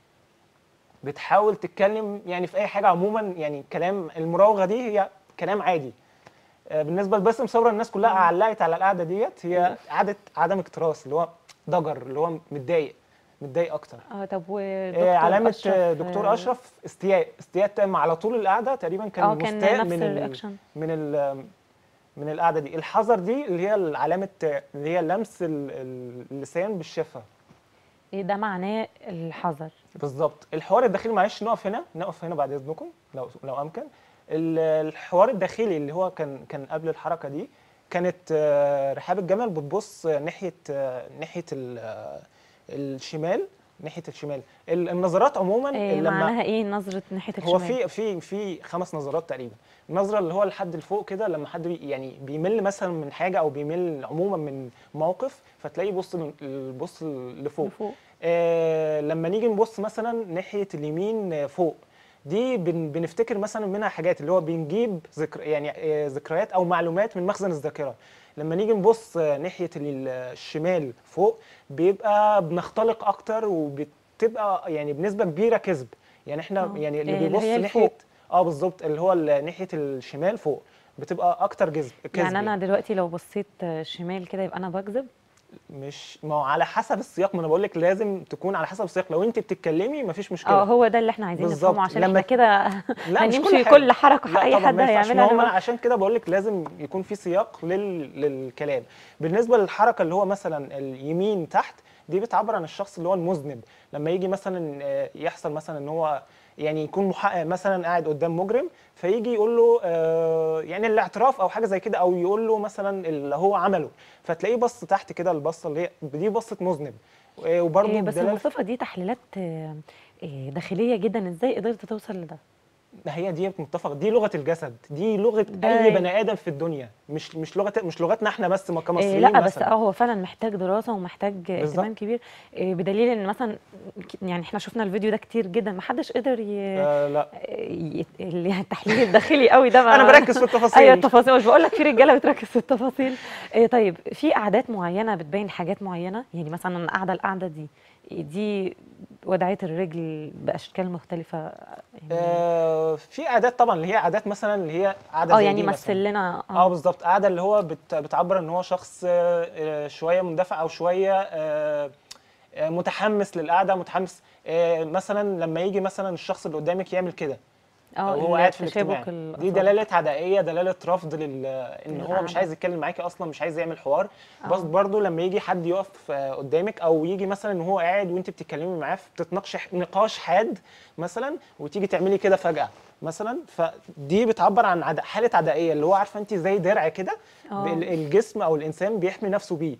[SPEAKER 2] بتحاول تتكلم يعني في اي حاجه عموما يعني كلام المراوغه دي هي كلام عادي آه، بالنسبه لباسم صبرا الناس كلها
[SPEAKER 1] آه.
[SPEAKER 2] علقت على القعده ديت هي قعده عدم اكتراث اللي هو ضجر اللي هو متضايق متضايق اكتر
[SPEAKER 1] اه طب
[SPEAKER 2] آه،
[SPEAKER 1] ودكتور
[SPEAKER 2] علامه
[SPEAKER 1] أشرف،
[SPEAKER 2] آه، دكتور
[SPEAKER 1] آه،
[SPEAKER 2] اشرف استياء استياء تام على طول القعده تقريبا كان
[SPEAKER 1] اه كان
[SPEAKER 2] مستاء
[SPEAKER 1] نفس
[SPEAKER 2] من ال-
[SPEAKER 1] الرياكشن
[SPEAKER 2] من ال من القعده دي الحذر دي اللي هي علامه اللي هي لمس ال- ال- اللسان بالشفه
[SPEAKER 1] ايه ده معناه الحذر
[SPEAKER 2] بالظبط الحوار الداخلي معلش نقف هنا نقف هنا بعد اذنكم لو لو امكن ال- الحوار الداخلي اللي هو كان كان قبل الحركه دي كانت آه، رحاب الجمل بتبص ناحيه آه، ناحيه ال- آه، الشمال ناحيه الشمال ال- النظرات عموما
[SPEAKER 1] إيه
[SPEAKER 2] لما
[SPEAKER 1] معناها ايه نظره ناحيه الشمال
[SPEAKER 2] هو في في في خمس نظرات تقريبا النظره اللي هو لحد لفوق كده لما حد بي يعني بيمل مثلا من حاجه او بيمل عموما من موقف فتلاقيه يبص من- بص لفوق
[SPEAKER 1] لفوق
[SPEAKER 2] آه لما نيجي نبص مثلا ناحيه اليمين آه، فوق دي بن بنفتكر مثلا منها حاجات اللي هو بنجيب ذكر يعني آه، ذكريات او معلومات من مخزن الذاكره لما نيجي نبص آه، ناحيه ال- الشمال فوق بيبقى بنختلق اكتر وبتبقى يعني بنسبه كبيره كذب يعني احنا
[SPEAKER 1] آه.
[SPEAKER 2] يعني اللي
[SPEAKER 1] آه، اللي
[SPEAKER 2] بيبص
[SPEAKER 1] هي
[SPEAKER 2] ناحيه
[SPEAKER 1] الفوق.
[SPEAKER 2] اه بالظبط اللي هو ال- ناحيه الشمال فوق بتبقى اكتر كذب كذب
[SPEAKER 1] يعني انا دلوقتي لو بصيت آه، شمال كده يبقى انا بكذب
[SPEAKER 2] مش ما هو على حسب السياق ما انا بقول لك لازم تكون على حسب السياق لو انت بتتكلمي مفيش مشكله
[SPEAKER 1] اه هو ده اللي احنا عايزين
[SPEAKER 2] بالظبط.
[SPEAKER 1] نفهمه عشان
[SPEAKER 2] لما
[SPEAKER 1] احنا كده
[SPEAKER 2] لا مش
[SPEAKER 1] هنمشي
[SPEAKER 2] حاجة.
[SPEAKER 1] كل حركه
[SPEAKER 2] لا
[SPEAKER 1] اي
[SPEAKER 2] طبعا
[SPEAKER 1] حد
[SPEAKER 2] ما ينفعش.
[SPEAKER 1] هيعملها
[SPEAKER 2] ما هو
[SPEAKER 1] اللي
[SPEAKER 2] انا
[SPEAKER 1] هو-
[SPEAKER 2] عشان كده بقول لك لازم يكون في سياق لل... للكلام بالنسبه للحركه اللي هو مثلا اليمين تحت دي بتعبر عن الشخص اللي هو المذنب لما يجي مثلا آه، يحصل مثلا ان هو يعني يكون محقق مثلا قاعد قدام مجرم فيجي يقول له آه يعني الاعتراف او حاجه زي كده او يقول له مثلا اللي هو عمله فتلاقيه بص تحت كده البصه اللي هي دي بصه مذنب آه، وبرضه
[SPEAKER 1] إيه بس
[SPEAKER 2] بدلالة-
[SPEAKER 1] المصطفى دي تحليلات آه، إيه داخليه جدا ازاي قدرت توصل لده
[SPEAKER 2] هي دي متفق دي لغه الجسد دي لغه
[SPEAKER 1] ده-
[SPEAKER 2] اي بني ادم في الدنيا مش مش لغه مش لغتنا احنا بس ما
[SPEAKER 1] إيه
[SPEAKER 2] كمصريين
[SPEAKER 1] لا بس
[SPEAKER 2] مثلا
[SPEAKER 1] اه هو فعلا محتاج دراسه ومحتاج
[SPEAKER 2] بالظبط.
[SPEAKER 1] اهتمام كبير إيه بدليل ان مثلا ك- يعني احنا شفنا الفيديو ده كتير جدا ما حدش قدر ي...
[SPEAKER 2] آه لا
[SPEAKER 1] ي... اللي التحليل الداخلي قوي ده ما
[SPEAKER 2] انا بركز في التفاصيل
[SPEAKER 1] ايوه التفاصيل مش بقول لك في رجاله بتركز في التفاصيل إيه طيب في قعدات معينه بتبين حاجات معينه يعني مثلا انا قاعده القعده دي دي وضعيه الرجل باشكال مختلفه يعني
[SPEAKER 2] آه في عادات طبعا اللي هي عادات مثلا اللي هي عاده
[SPEAKER 1] اه
[SPEAKER 2] زي
[SPEAKER 1] يعني
[SPEAKER 2] دي
[SPEAKER 1] مثل
[SPEAKER 2] مثلا
[SPEAKER 1] لنا
[SPEAKER 2] اه بالظبط قاعده اللي هو بت بتعبر ان هو شخص آه، آه، شويه مندفع او شويه آه، آه، متحمس للقعده متحمس آه، مثلا لما يجي مثلا الشخص اللي قدامك يعمل كده
[SPEAKER 1] اه
[SPEAKER 2] او هو قاعد في
[SPEAKER 1] التشابك
[SPEAKER 2] الاجتماع دي
[SPEAKER 1] الأصابع.
[SPEAKER 2] دلاله عدائيه دلاله رفض لل ان هو مش
[SPEAKER 1] القعدة.
[SPEAKER 2] عايز يتكلم معاكي اصلا مش عايز يعمل حوار
[SPEAKER 1] آه.
[SPEAKER 2] بس برضه لما يجي حد يقف آه، قدامك او يجي مثلا ان هو قاعد وانت بتتكلمي معاه بتتناقشي ح- نقاش حاد مثلا وتيجي تعملي كده فجاه مثلا فدي بتعبر عن عد... حاله عدائيه اللي هو عارفه انت زي درع كده
[SPEAKER 1] آه.
[SPEAKER 2] ال- الجسم او الانسان بيحمي نفسه بيه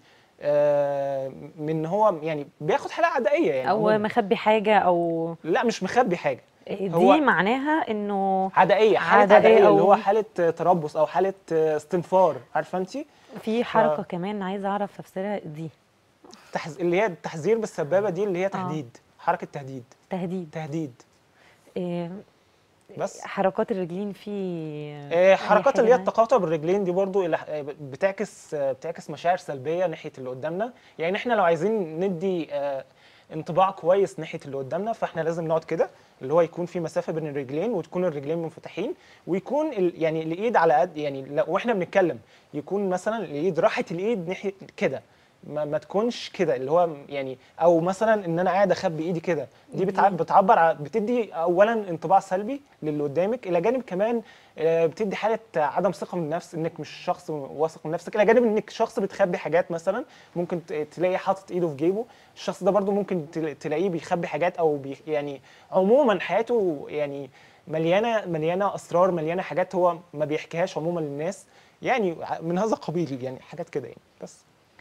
[SPEAKER 2] آه، من إن هو يعني بياخد حاله عدائيه يعني
[SPEAKER 1] او
[SPEAKER 2] عموماً.
[SPEAKER 1] مخبي حاجه او
[SPEAKER 2] لا مش مخبي حاجه
[SPEAKER 1] دي
[SPEAKER 2] هو-
[SPEAKER 1] معناها انه
[SPEAKER 2] عدائيه حاله
[SPEAKER 1] عدائية
[SPEAKER 2] عدائيه اللي
[SPEAKER 1] أو-
[SPEAKER 2] هو حاله تربص او حاله استنفار عارفه انت
[SPEAKER 1] في حركه كمان عايزه اعرف تفسيرها دي
[SPEAKER 2] تحز... اللي هي التحذير بالسبابه دي اللي هي تهديد حركه تهديد
[SPEAKER 1] تهديد
[SPEAKER 2] تهديد
[SPEAKER 1] إيه
[SPEAKER 2] بس
[SPEAKER 1] حركات الرجلين في
[SPEAKER 2] آه،
[SPEAKER 1] أي
[SPEAKER 2] حركات
[SPEAKER 1] حاجة
[SPEAKER 2] اللي هي
[SPEAKER 1] معاك؟
[SPEAKER 2] التقاطع بالرجلين دي برضو إلى- آه، بتعكس آه، بتعكس مشاعر سلبيه ناحيه اللي قدامنا يعني احنا لو عايزين ندي آه، انطباع كويس ناحيه اللي قدامنا فاحنا لازم نقعد كده اللي هو يكون في مسافه بين الرجلين وتكون الرجلين منفتحين ويكون ال... يعني الايد على قد يعني لو واحنا بنتكلم يكون مثلا الايد راحه الايد ناحيه كده ما, ما تكونش كده اللي هو يعني او مثلا ان انا قاعد اخبي ايدي كده دي بتع... بتعبر ع- بتدي اولا انطباع سلبي للي قدامك الى جانب كمان آه، بتدي حاله عدم ثقه من النفس انك مش شخص واثق من نفسك الى جانب انك شخص بتخبي حاجات مثلا ممكن ت- تلاقي حاطط ايده في جيبه الشخص ده برضو ممكن تل- تلاقيه بيخبي حاجات او بي يعني عموما حياته يعني مليانه مليانه اسرار مليانه حاجات هو ما بيحكيهاش عموما للناس يعني ع- من هذا القبيل يعني حاجات كده يعني بس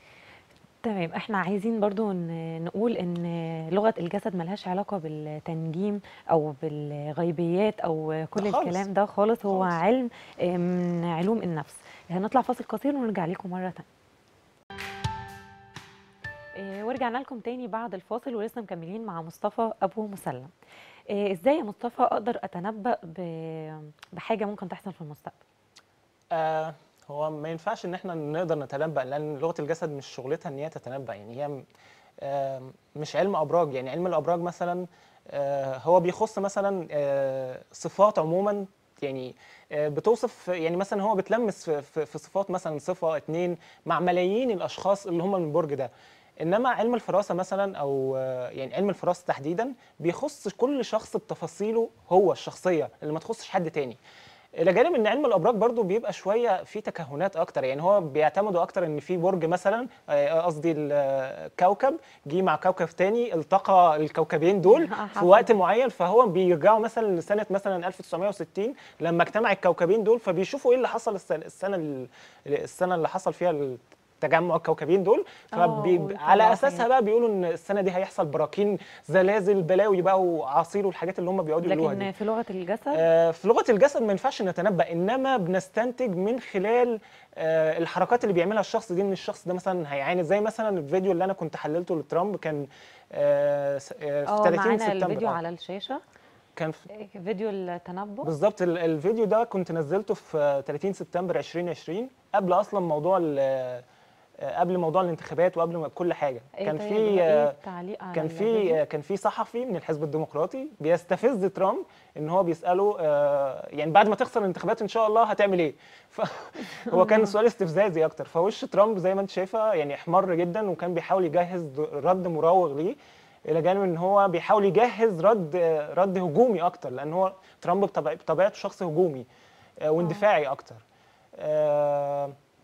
[SPEAKER 1] تمام احنا عايزين برضو ن- نقول ان لغة الجسد ملهاش علاقة بالتنجيم او بالغيبيات او كل
[SPEAKER 2] لا خالص.
[SPEAKER 1] الكلام ده خالص هو
[SPEAKER 2] خالص.
[SPEAKER 1] علم آه، من علوم النفس هنطلع فاصل قصير ونرجع لكم مرة تانية آه، ورجعنا لكم تاني بعد الفاصل ولسه مكملين مع مصطفى ابو مسلم آه، ازاي يا مصطفى اقدر اتنبأ ب- بحاجة ممكن تحصل في المستقبل
[SPEAKER 2] آه هو ما ينفعش ان احنا نقدر نتنبأ لان لغه الجسد مش شغلتها ان هي تتنبأ يعني هي م- آه مش علم ابراج يعني علم الابراج مثلا آه هو بيخص مثلا آه صفات عموما يعني آه بتوصف يعني مثلا هو بتلمس في, في, في صفات مثلا صفه اتنين مع ملايين الاشخاص اللي هم من البرج ده انما علم الفراسه مثلا او آه، يعني علم الفراسه تحديدا بيخص كل شخص بتفاصيله هو الشخصيه اللي ما تخصش حد تاني الى جانب ان علم الابراج برضو بيبقى شويه في تكهنات اكتر يعني هو بيعتمدوا اكتر ان في برج مثلا آه، قصدي الكوكب جه مع كوكب تاني التقى الكوكبين دول في
[SPEAKER 1] حصل.
[SPEAKER 2] وقت معين فهو بيرجعوا مثلا لسنه مثلا 1960 لما اجتمع الكوكبين دول فبيشوفوا ايه اللي حصل السنه السنه ال- السنه اللي حصل فيها تجمع الكوكبين دول
[SPEAKER 1] آه،
[SPEAKER 2] فبي...
[SPEAKER 1] ويطلعوا
[SPEAKER 2] على اساسها
[SPEAKER 1] حاجات.
[SPEAKER 2] بقى بيقولوا ان السنه دي هيحصل براكين زلازل بلاوي بقى وعصير والحاجات اللي هم بيقعدوا يقولوها دي
[SPEAKER 1] لكن في لغة الجسد
[SPEAKER 2] آه، في لغه الجسد ما ينفعش نتنبأ انما بنستنتج من خلال آه، الحركات اللي بيعملها الشخص دي ان الشخص ده مثلا هيعاند زي مثلا الفيديو اللي انا كنت حللته لترامب كان آه، س- آه، في
[SPEAKER 1] اه
[SPEAKER 2] 30
[SPEAKER 1] معانا
[SPEAKER 2] سبتمبر
[SPEAKER 1] الفيديو
[SPEAKER 2] آه.
[SPEAKER 1] على الشاشة
[SPEAKER 2] كان في
[SPEAKER 1] فيديو التنبؤ
[SPEAKER 2] بالظبط ال- الفيديو ده كنت نزلته في آه، 30 سبتمبر 2020 قبل اصلا موضوع ال- آه، قبل موضوع الانتخابات وقبل ما- كل حاجه
[SPEAKER 1] إيه
[SPEAKER 2] كان
[SPEAKER 1] طيب،
[SPEAKER 2] في
[SPEAKER 1] إيه
[SPEAKER 2] آه،
[SPEAKER 1] التعليق على
[SPEAKER 2] كان
[SPEAKER 1] الفيديو؟
[SPEAKER 2] في كان في صحفي من الحزب الديمقراطي بيستفز ترامب ان هو بيساله آه، يعني بعد ما تخسر الانتخابات ان شاء الله هتعمل ايه؟ هو كان سؤال استفزازي اكتر فوش ترامب زي ما انت شايفه يعني احمر جدا وكان بيحاول يجهز د- رد مراوغ ليه الى جانب ان هو بيحاول يجهز رد آه، رد هجومي اكتر لان هو ترامب بطبع- بطبيعته شخص هجومي آه، واندفاعي اكتر. آه،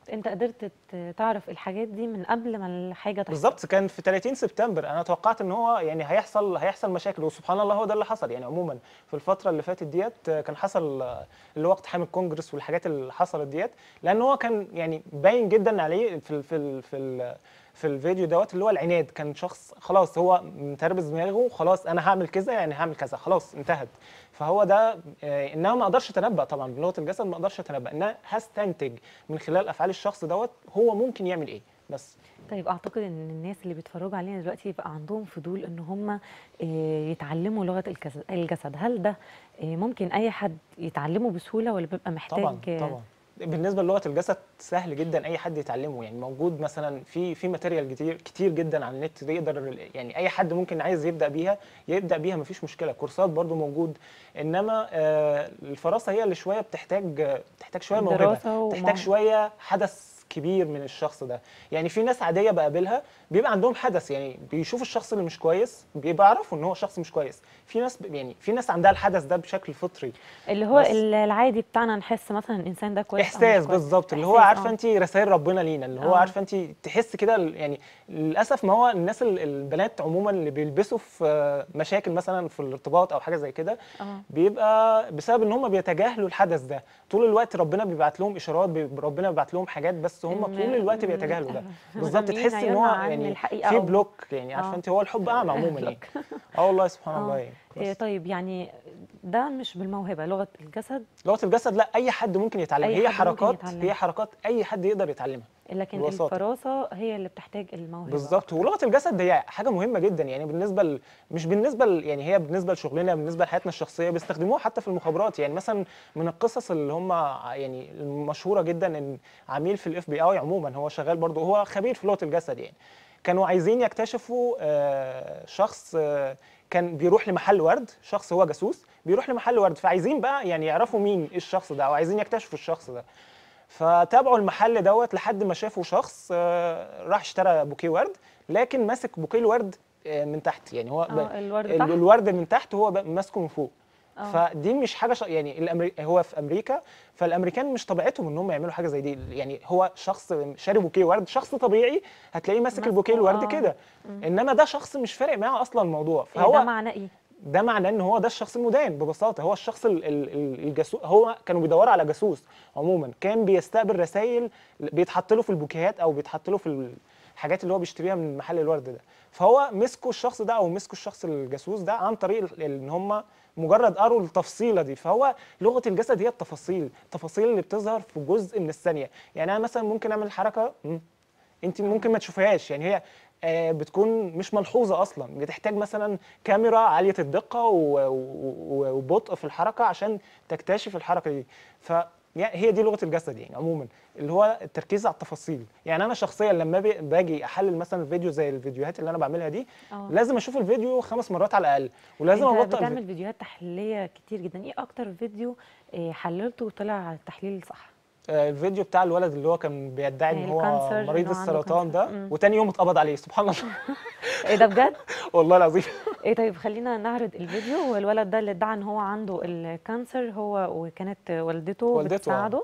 [SPEAKER 1] انت قدرت ت- تعرف الحاجات دي من قبل ما الحاجه تحصل
[SPEAKER 2] بالظبط كان في 30 سبتمبر انا توقعت ان هو يعني هيحصل هيحصل مشاكل وسبحان الله هو ده اللي حصل يعني عموما في الفتره اللي فاتت ديت آه، كان حصل آه، اللي هو اقتحام الكونجرس والحاجات اللي حصلت ديت لان هو كان يعني باين جدا عليه في ال في ال في ال في الفيديو دوت اللي هو العناد كان شخص خلاص هو متربس دماغه خلاص انا هعمل كذا يعني هعمل كذا خلاص انتهت فهو ده آه، انما ما اقدرش اتنبأ طبعا بلغه الجسد ما اقدرش اتنبأ ان أنا هستنتج من خلال افعال الشخص دوت هو ممكن يعمل ايه بس
[SPEAKER 1] طيب اعتقد ان الناس اللي بيتفرجوا علينا دلوقتي يبقى عندهم فضول ان هم آه، يتعلموا لغه الجسد الجسد هل ده آه، ممكن اي حد يتعلمه بسهوله ولا بيبقى محتاج
[SPEAKER 2] طبعا
[SPEAKER 1] آه،
[SPEAKER 2] طبعا بالنسبه للغه الجسد سهل جدا اي حد يتعلمه يعني موجود مثلا في في ماتيريال كتير كتير جدا على النت يقدر يعني اي حد ممكن عايز يبدا بيها يبدا بيها مفيش مشكله كورسات برضو موجود انما آه الفراسه هي اللي شويه بتحتاج آه، بتحتاج شويه موهبه
[SPEAKER 1] دراسة ومع-
[SPEAKER 2] تحتاج شويه حدث كبير من الشخص ده يعني في ناس عاديه بقابلها بيبقى عندهم حدث يعني بيشوفوا الشخص اللي مش كويس بيبقى يعرفوا ان هو شخص مش كويس في ناس ب- يعني في ناس عندها الحدث ده بشكل فطري
[SPEAKER 1] اللي هو
[SPEAKER 2] بس-
[SPEAKER 1] ال- العادي بتاعنا نحس مثلا الانسان ده كويس أو مش
[SPEAKER 2] احساس
[SPEAKER 1] كويس.
[SPEAKER 2] بالظبط اللي هو
[SPEAKER 1] إحساس،
[SPEAKER 2] عارفه
[SPEAKER 1] آه.
[SPEAKER 2] انت رسائل ربنا لينا اللي هو
[SPEAKER 1] آه.
[SPEAKER 2] عارفه انت تحس كده ال- يعني للاسف ما هو الناس ال- البنات عموما اللي بيلبسوا في آه، مشاكل مثلا في الارتباط او حاجه زي كده
[SPEAKER 1] اه
[SPEAKER 2] بيبقى بسبب ان هم بيتجاهلوا الحدث ده طول الوقت ربنا بيبعت لهم اشارات بي- ربنا بيبعت لهم حاجات بس هم
[SPEAKER 1] إن-
[SPEAKER 2] طول الوقت
[SPEAKER 1] إن-
[SPEAKER 2] بيتجاهلوا ده بالظبط
[SPEAKER 1] مغميين
[SPEAKER 2] تحس ان هو
[SPEAKER 1] عيوننا عن
[SPEAKER 2] يعني
[SPEAKER 1] الحقيقة
[SPEAKER 2] في
[SPEAKER 1] أو-
[SPEAKER 2] بلوك يعني عارفه
[SPEAKER 1] آه.
[SPEAKER 2] انت هو الحب اعمى عموما يعني
[SPEAKER 1] بلوك.
[SPEAKER 2] اه والله سبحان
[SPEAKER 1] آه.
[SPEAKER 2] الله يعني
[SPEAKER 1] إيه
[SPEAKER 2] بس.
[SPEAKER 1] طيب يعني ده مش بالموهبه لغه الجسد
[SPEAKER 2] لغه الجسد لا اي حد ممكن يتعلم
[SPEAKER 1] أي
[SPEAKER 2] هي
[SPEAKER 1] حد ممكن
[SPEAKER 2] حركات
[SPEAKER 1] يتعلمها.
[SPEAKER 2] هي حركات اي حد يقدر يتعلمها
[SPEAKER 1] لكن
[SPEAKER 2] ببساطة.
[SPEAKER 1] الفراسه هي اللي بتحتاج الموهبه
[SPEAKER 2] بالظبط ولغه الجسد هي حاجه مهمه جدا يعني بالنسبه ل... مش بالنسبه ل... يعني هي بالنسبه لشغلنا بالنسبه لحياتنا الشخصيه بيستخدموها حتى في المخابرات يعني مثلا من القصص اللي هم ع- يعني المشهوره جدا ان عميل في الاف بي اي عموما هو شغال برضه هو خبير في لغه الجسد يعني كانوا عايزين يكتشفوا آه، شخص آه، كان بيروح لمحل ورد شخص هو جاسوس بيروح لمحل ورد فعايزين بقى يعني يعرفوا مين الشخص ده او عايزين يكتشفوا الشخص ده فتابعوا المحل دوت لحد ما شافوا شخص آه، راح اشترى بوكيه ورد لكن ماسك بوكيه الورد آه، من تحت يعني هو ب-
[SPEAKER 1] اه الورد
[SPEAKER 2] ال-
[SPEAKER 1] تحت
[SPEAKER 2] الورد من تحت هو ب- ماسكه من فوق
[SPEAKER 1] آه.
[SPEAKER 2] فدي مش حاجه ش... يعني الأمري... هو في امريكا فالامريكان مش طبيعتهم ان هم يعملوا حاجه زي دي يعني هو شخص شارب بوكيه ورد شخص طبيعي هتلاقيه ماسك
[SPEAKER 1] ماسكه،
[SPEAKER 2] البوكيه الورد
[SPEAKER 1] آه.
[SPEAKER 2] كده انما ده شخص مش فارق معاه اصلا الموضوع
[SPEAKER 1] إيه
[SPEAKER 2] فهو
[SPEAKER 1] ده معناه ايه
[SPEAKER 2] ده معناه ان هو ده الشخص المدان ببساطه هو الشخص ال- ال- ال- الجاسوس هو كانوا بيدوروا على جاسوس عموما كان بيستقبل رسائل بيتحط له في البوكيهات او بيتحط له في الحاجات اللي هو بيشتريها من محل الورد ده فهو مسكوا الشخص ده او مسكوا الشخص الجاسوس ده عن طريق ال- ان هم مجرد قروا التفصيله دي فهو لغه الجسد هي التفاصيل التفاصيل اللي بتظهر في جزء من الثانيه يعني انا مثلا ممكن اعمل حركه مم، انت ممكن ما تشوفيهاش يعني هي آه، بتكون مش ملحوظه اصلا بتحتاج مثلا كاميرا عاليه الدقه و- و- وبطء في الحركه عشان تكتشف الحركه دي ف يعني هي دي لغه الجسد يعني عموما اللي هو التركيز على التفاصيل يعني انا شخصيا لما بي- باجي احلل مثلا فيديو زي الفيديوهات اللي انا بعملها دي
[SPEAKER 1] اه
[SPEAKER 2] لازم اشوف الفيديو خمس مرات على الاقل ولازم
[SPEAKER 1] انت
[SPEAKER 2] ابطئ
[SPEAKER 1] بتعمل
[SPEAKER 2] الفيديو.
[SPEAKER 1] فيديوهات تحليليه كتير جدا ايه اكتر فيديو إيه حللته وطلع التحليل صح
[SPEAKER 2] آه، الفيديو بتاع الولد اللي هو كان بيدعي ان هو
[SPEAKER 1] الكانسر،
[SPEAKER 2] مريض
[SPEAKER 1] إنه عنده
[SPEAKER 2] السرطان ده
[SPEAKER 1] كانسر. مم.
[SPEAKER 2] وتاني يوم اتقبض عليه سبحان الله
[SPEAKER 1] ايه ده بجد
[SPEAKER 2] والله العظيم
[SPEAKER 1] ايه طيب خلينا نعرض الفيديو والولد ده اللي ادعى ان هو عنده الكانسر هو وكانت والدته
[SPEAKER 2] والدته، آه.
[SPEAKER 1] بتساعده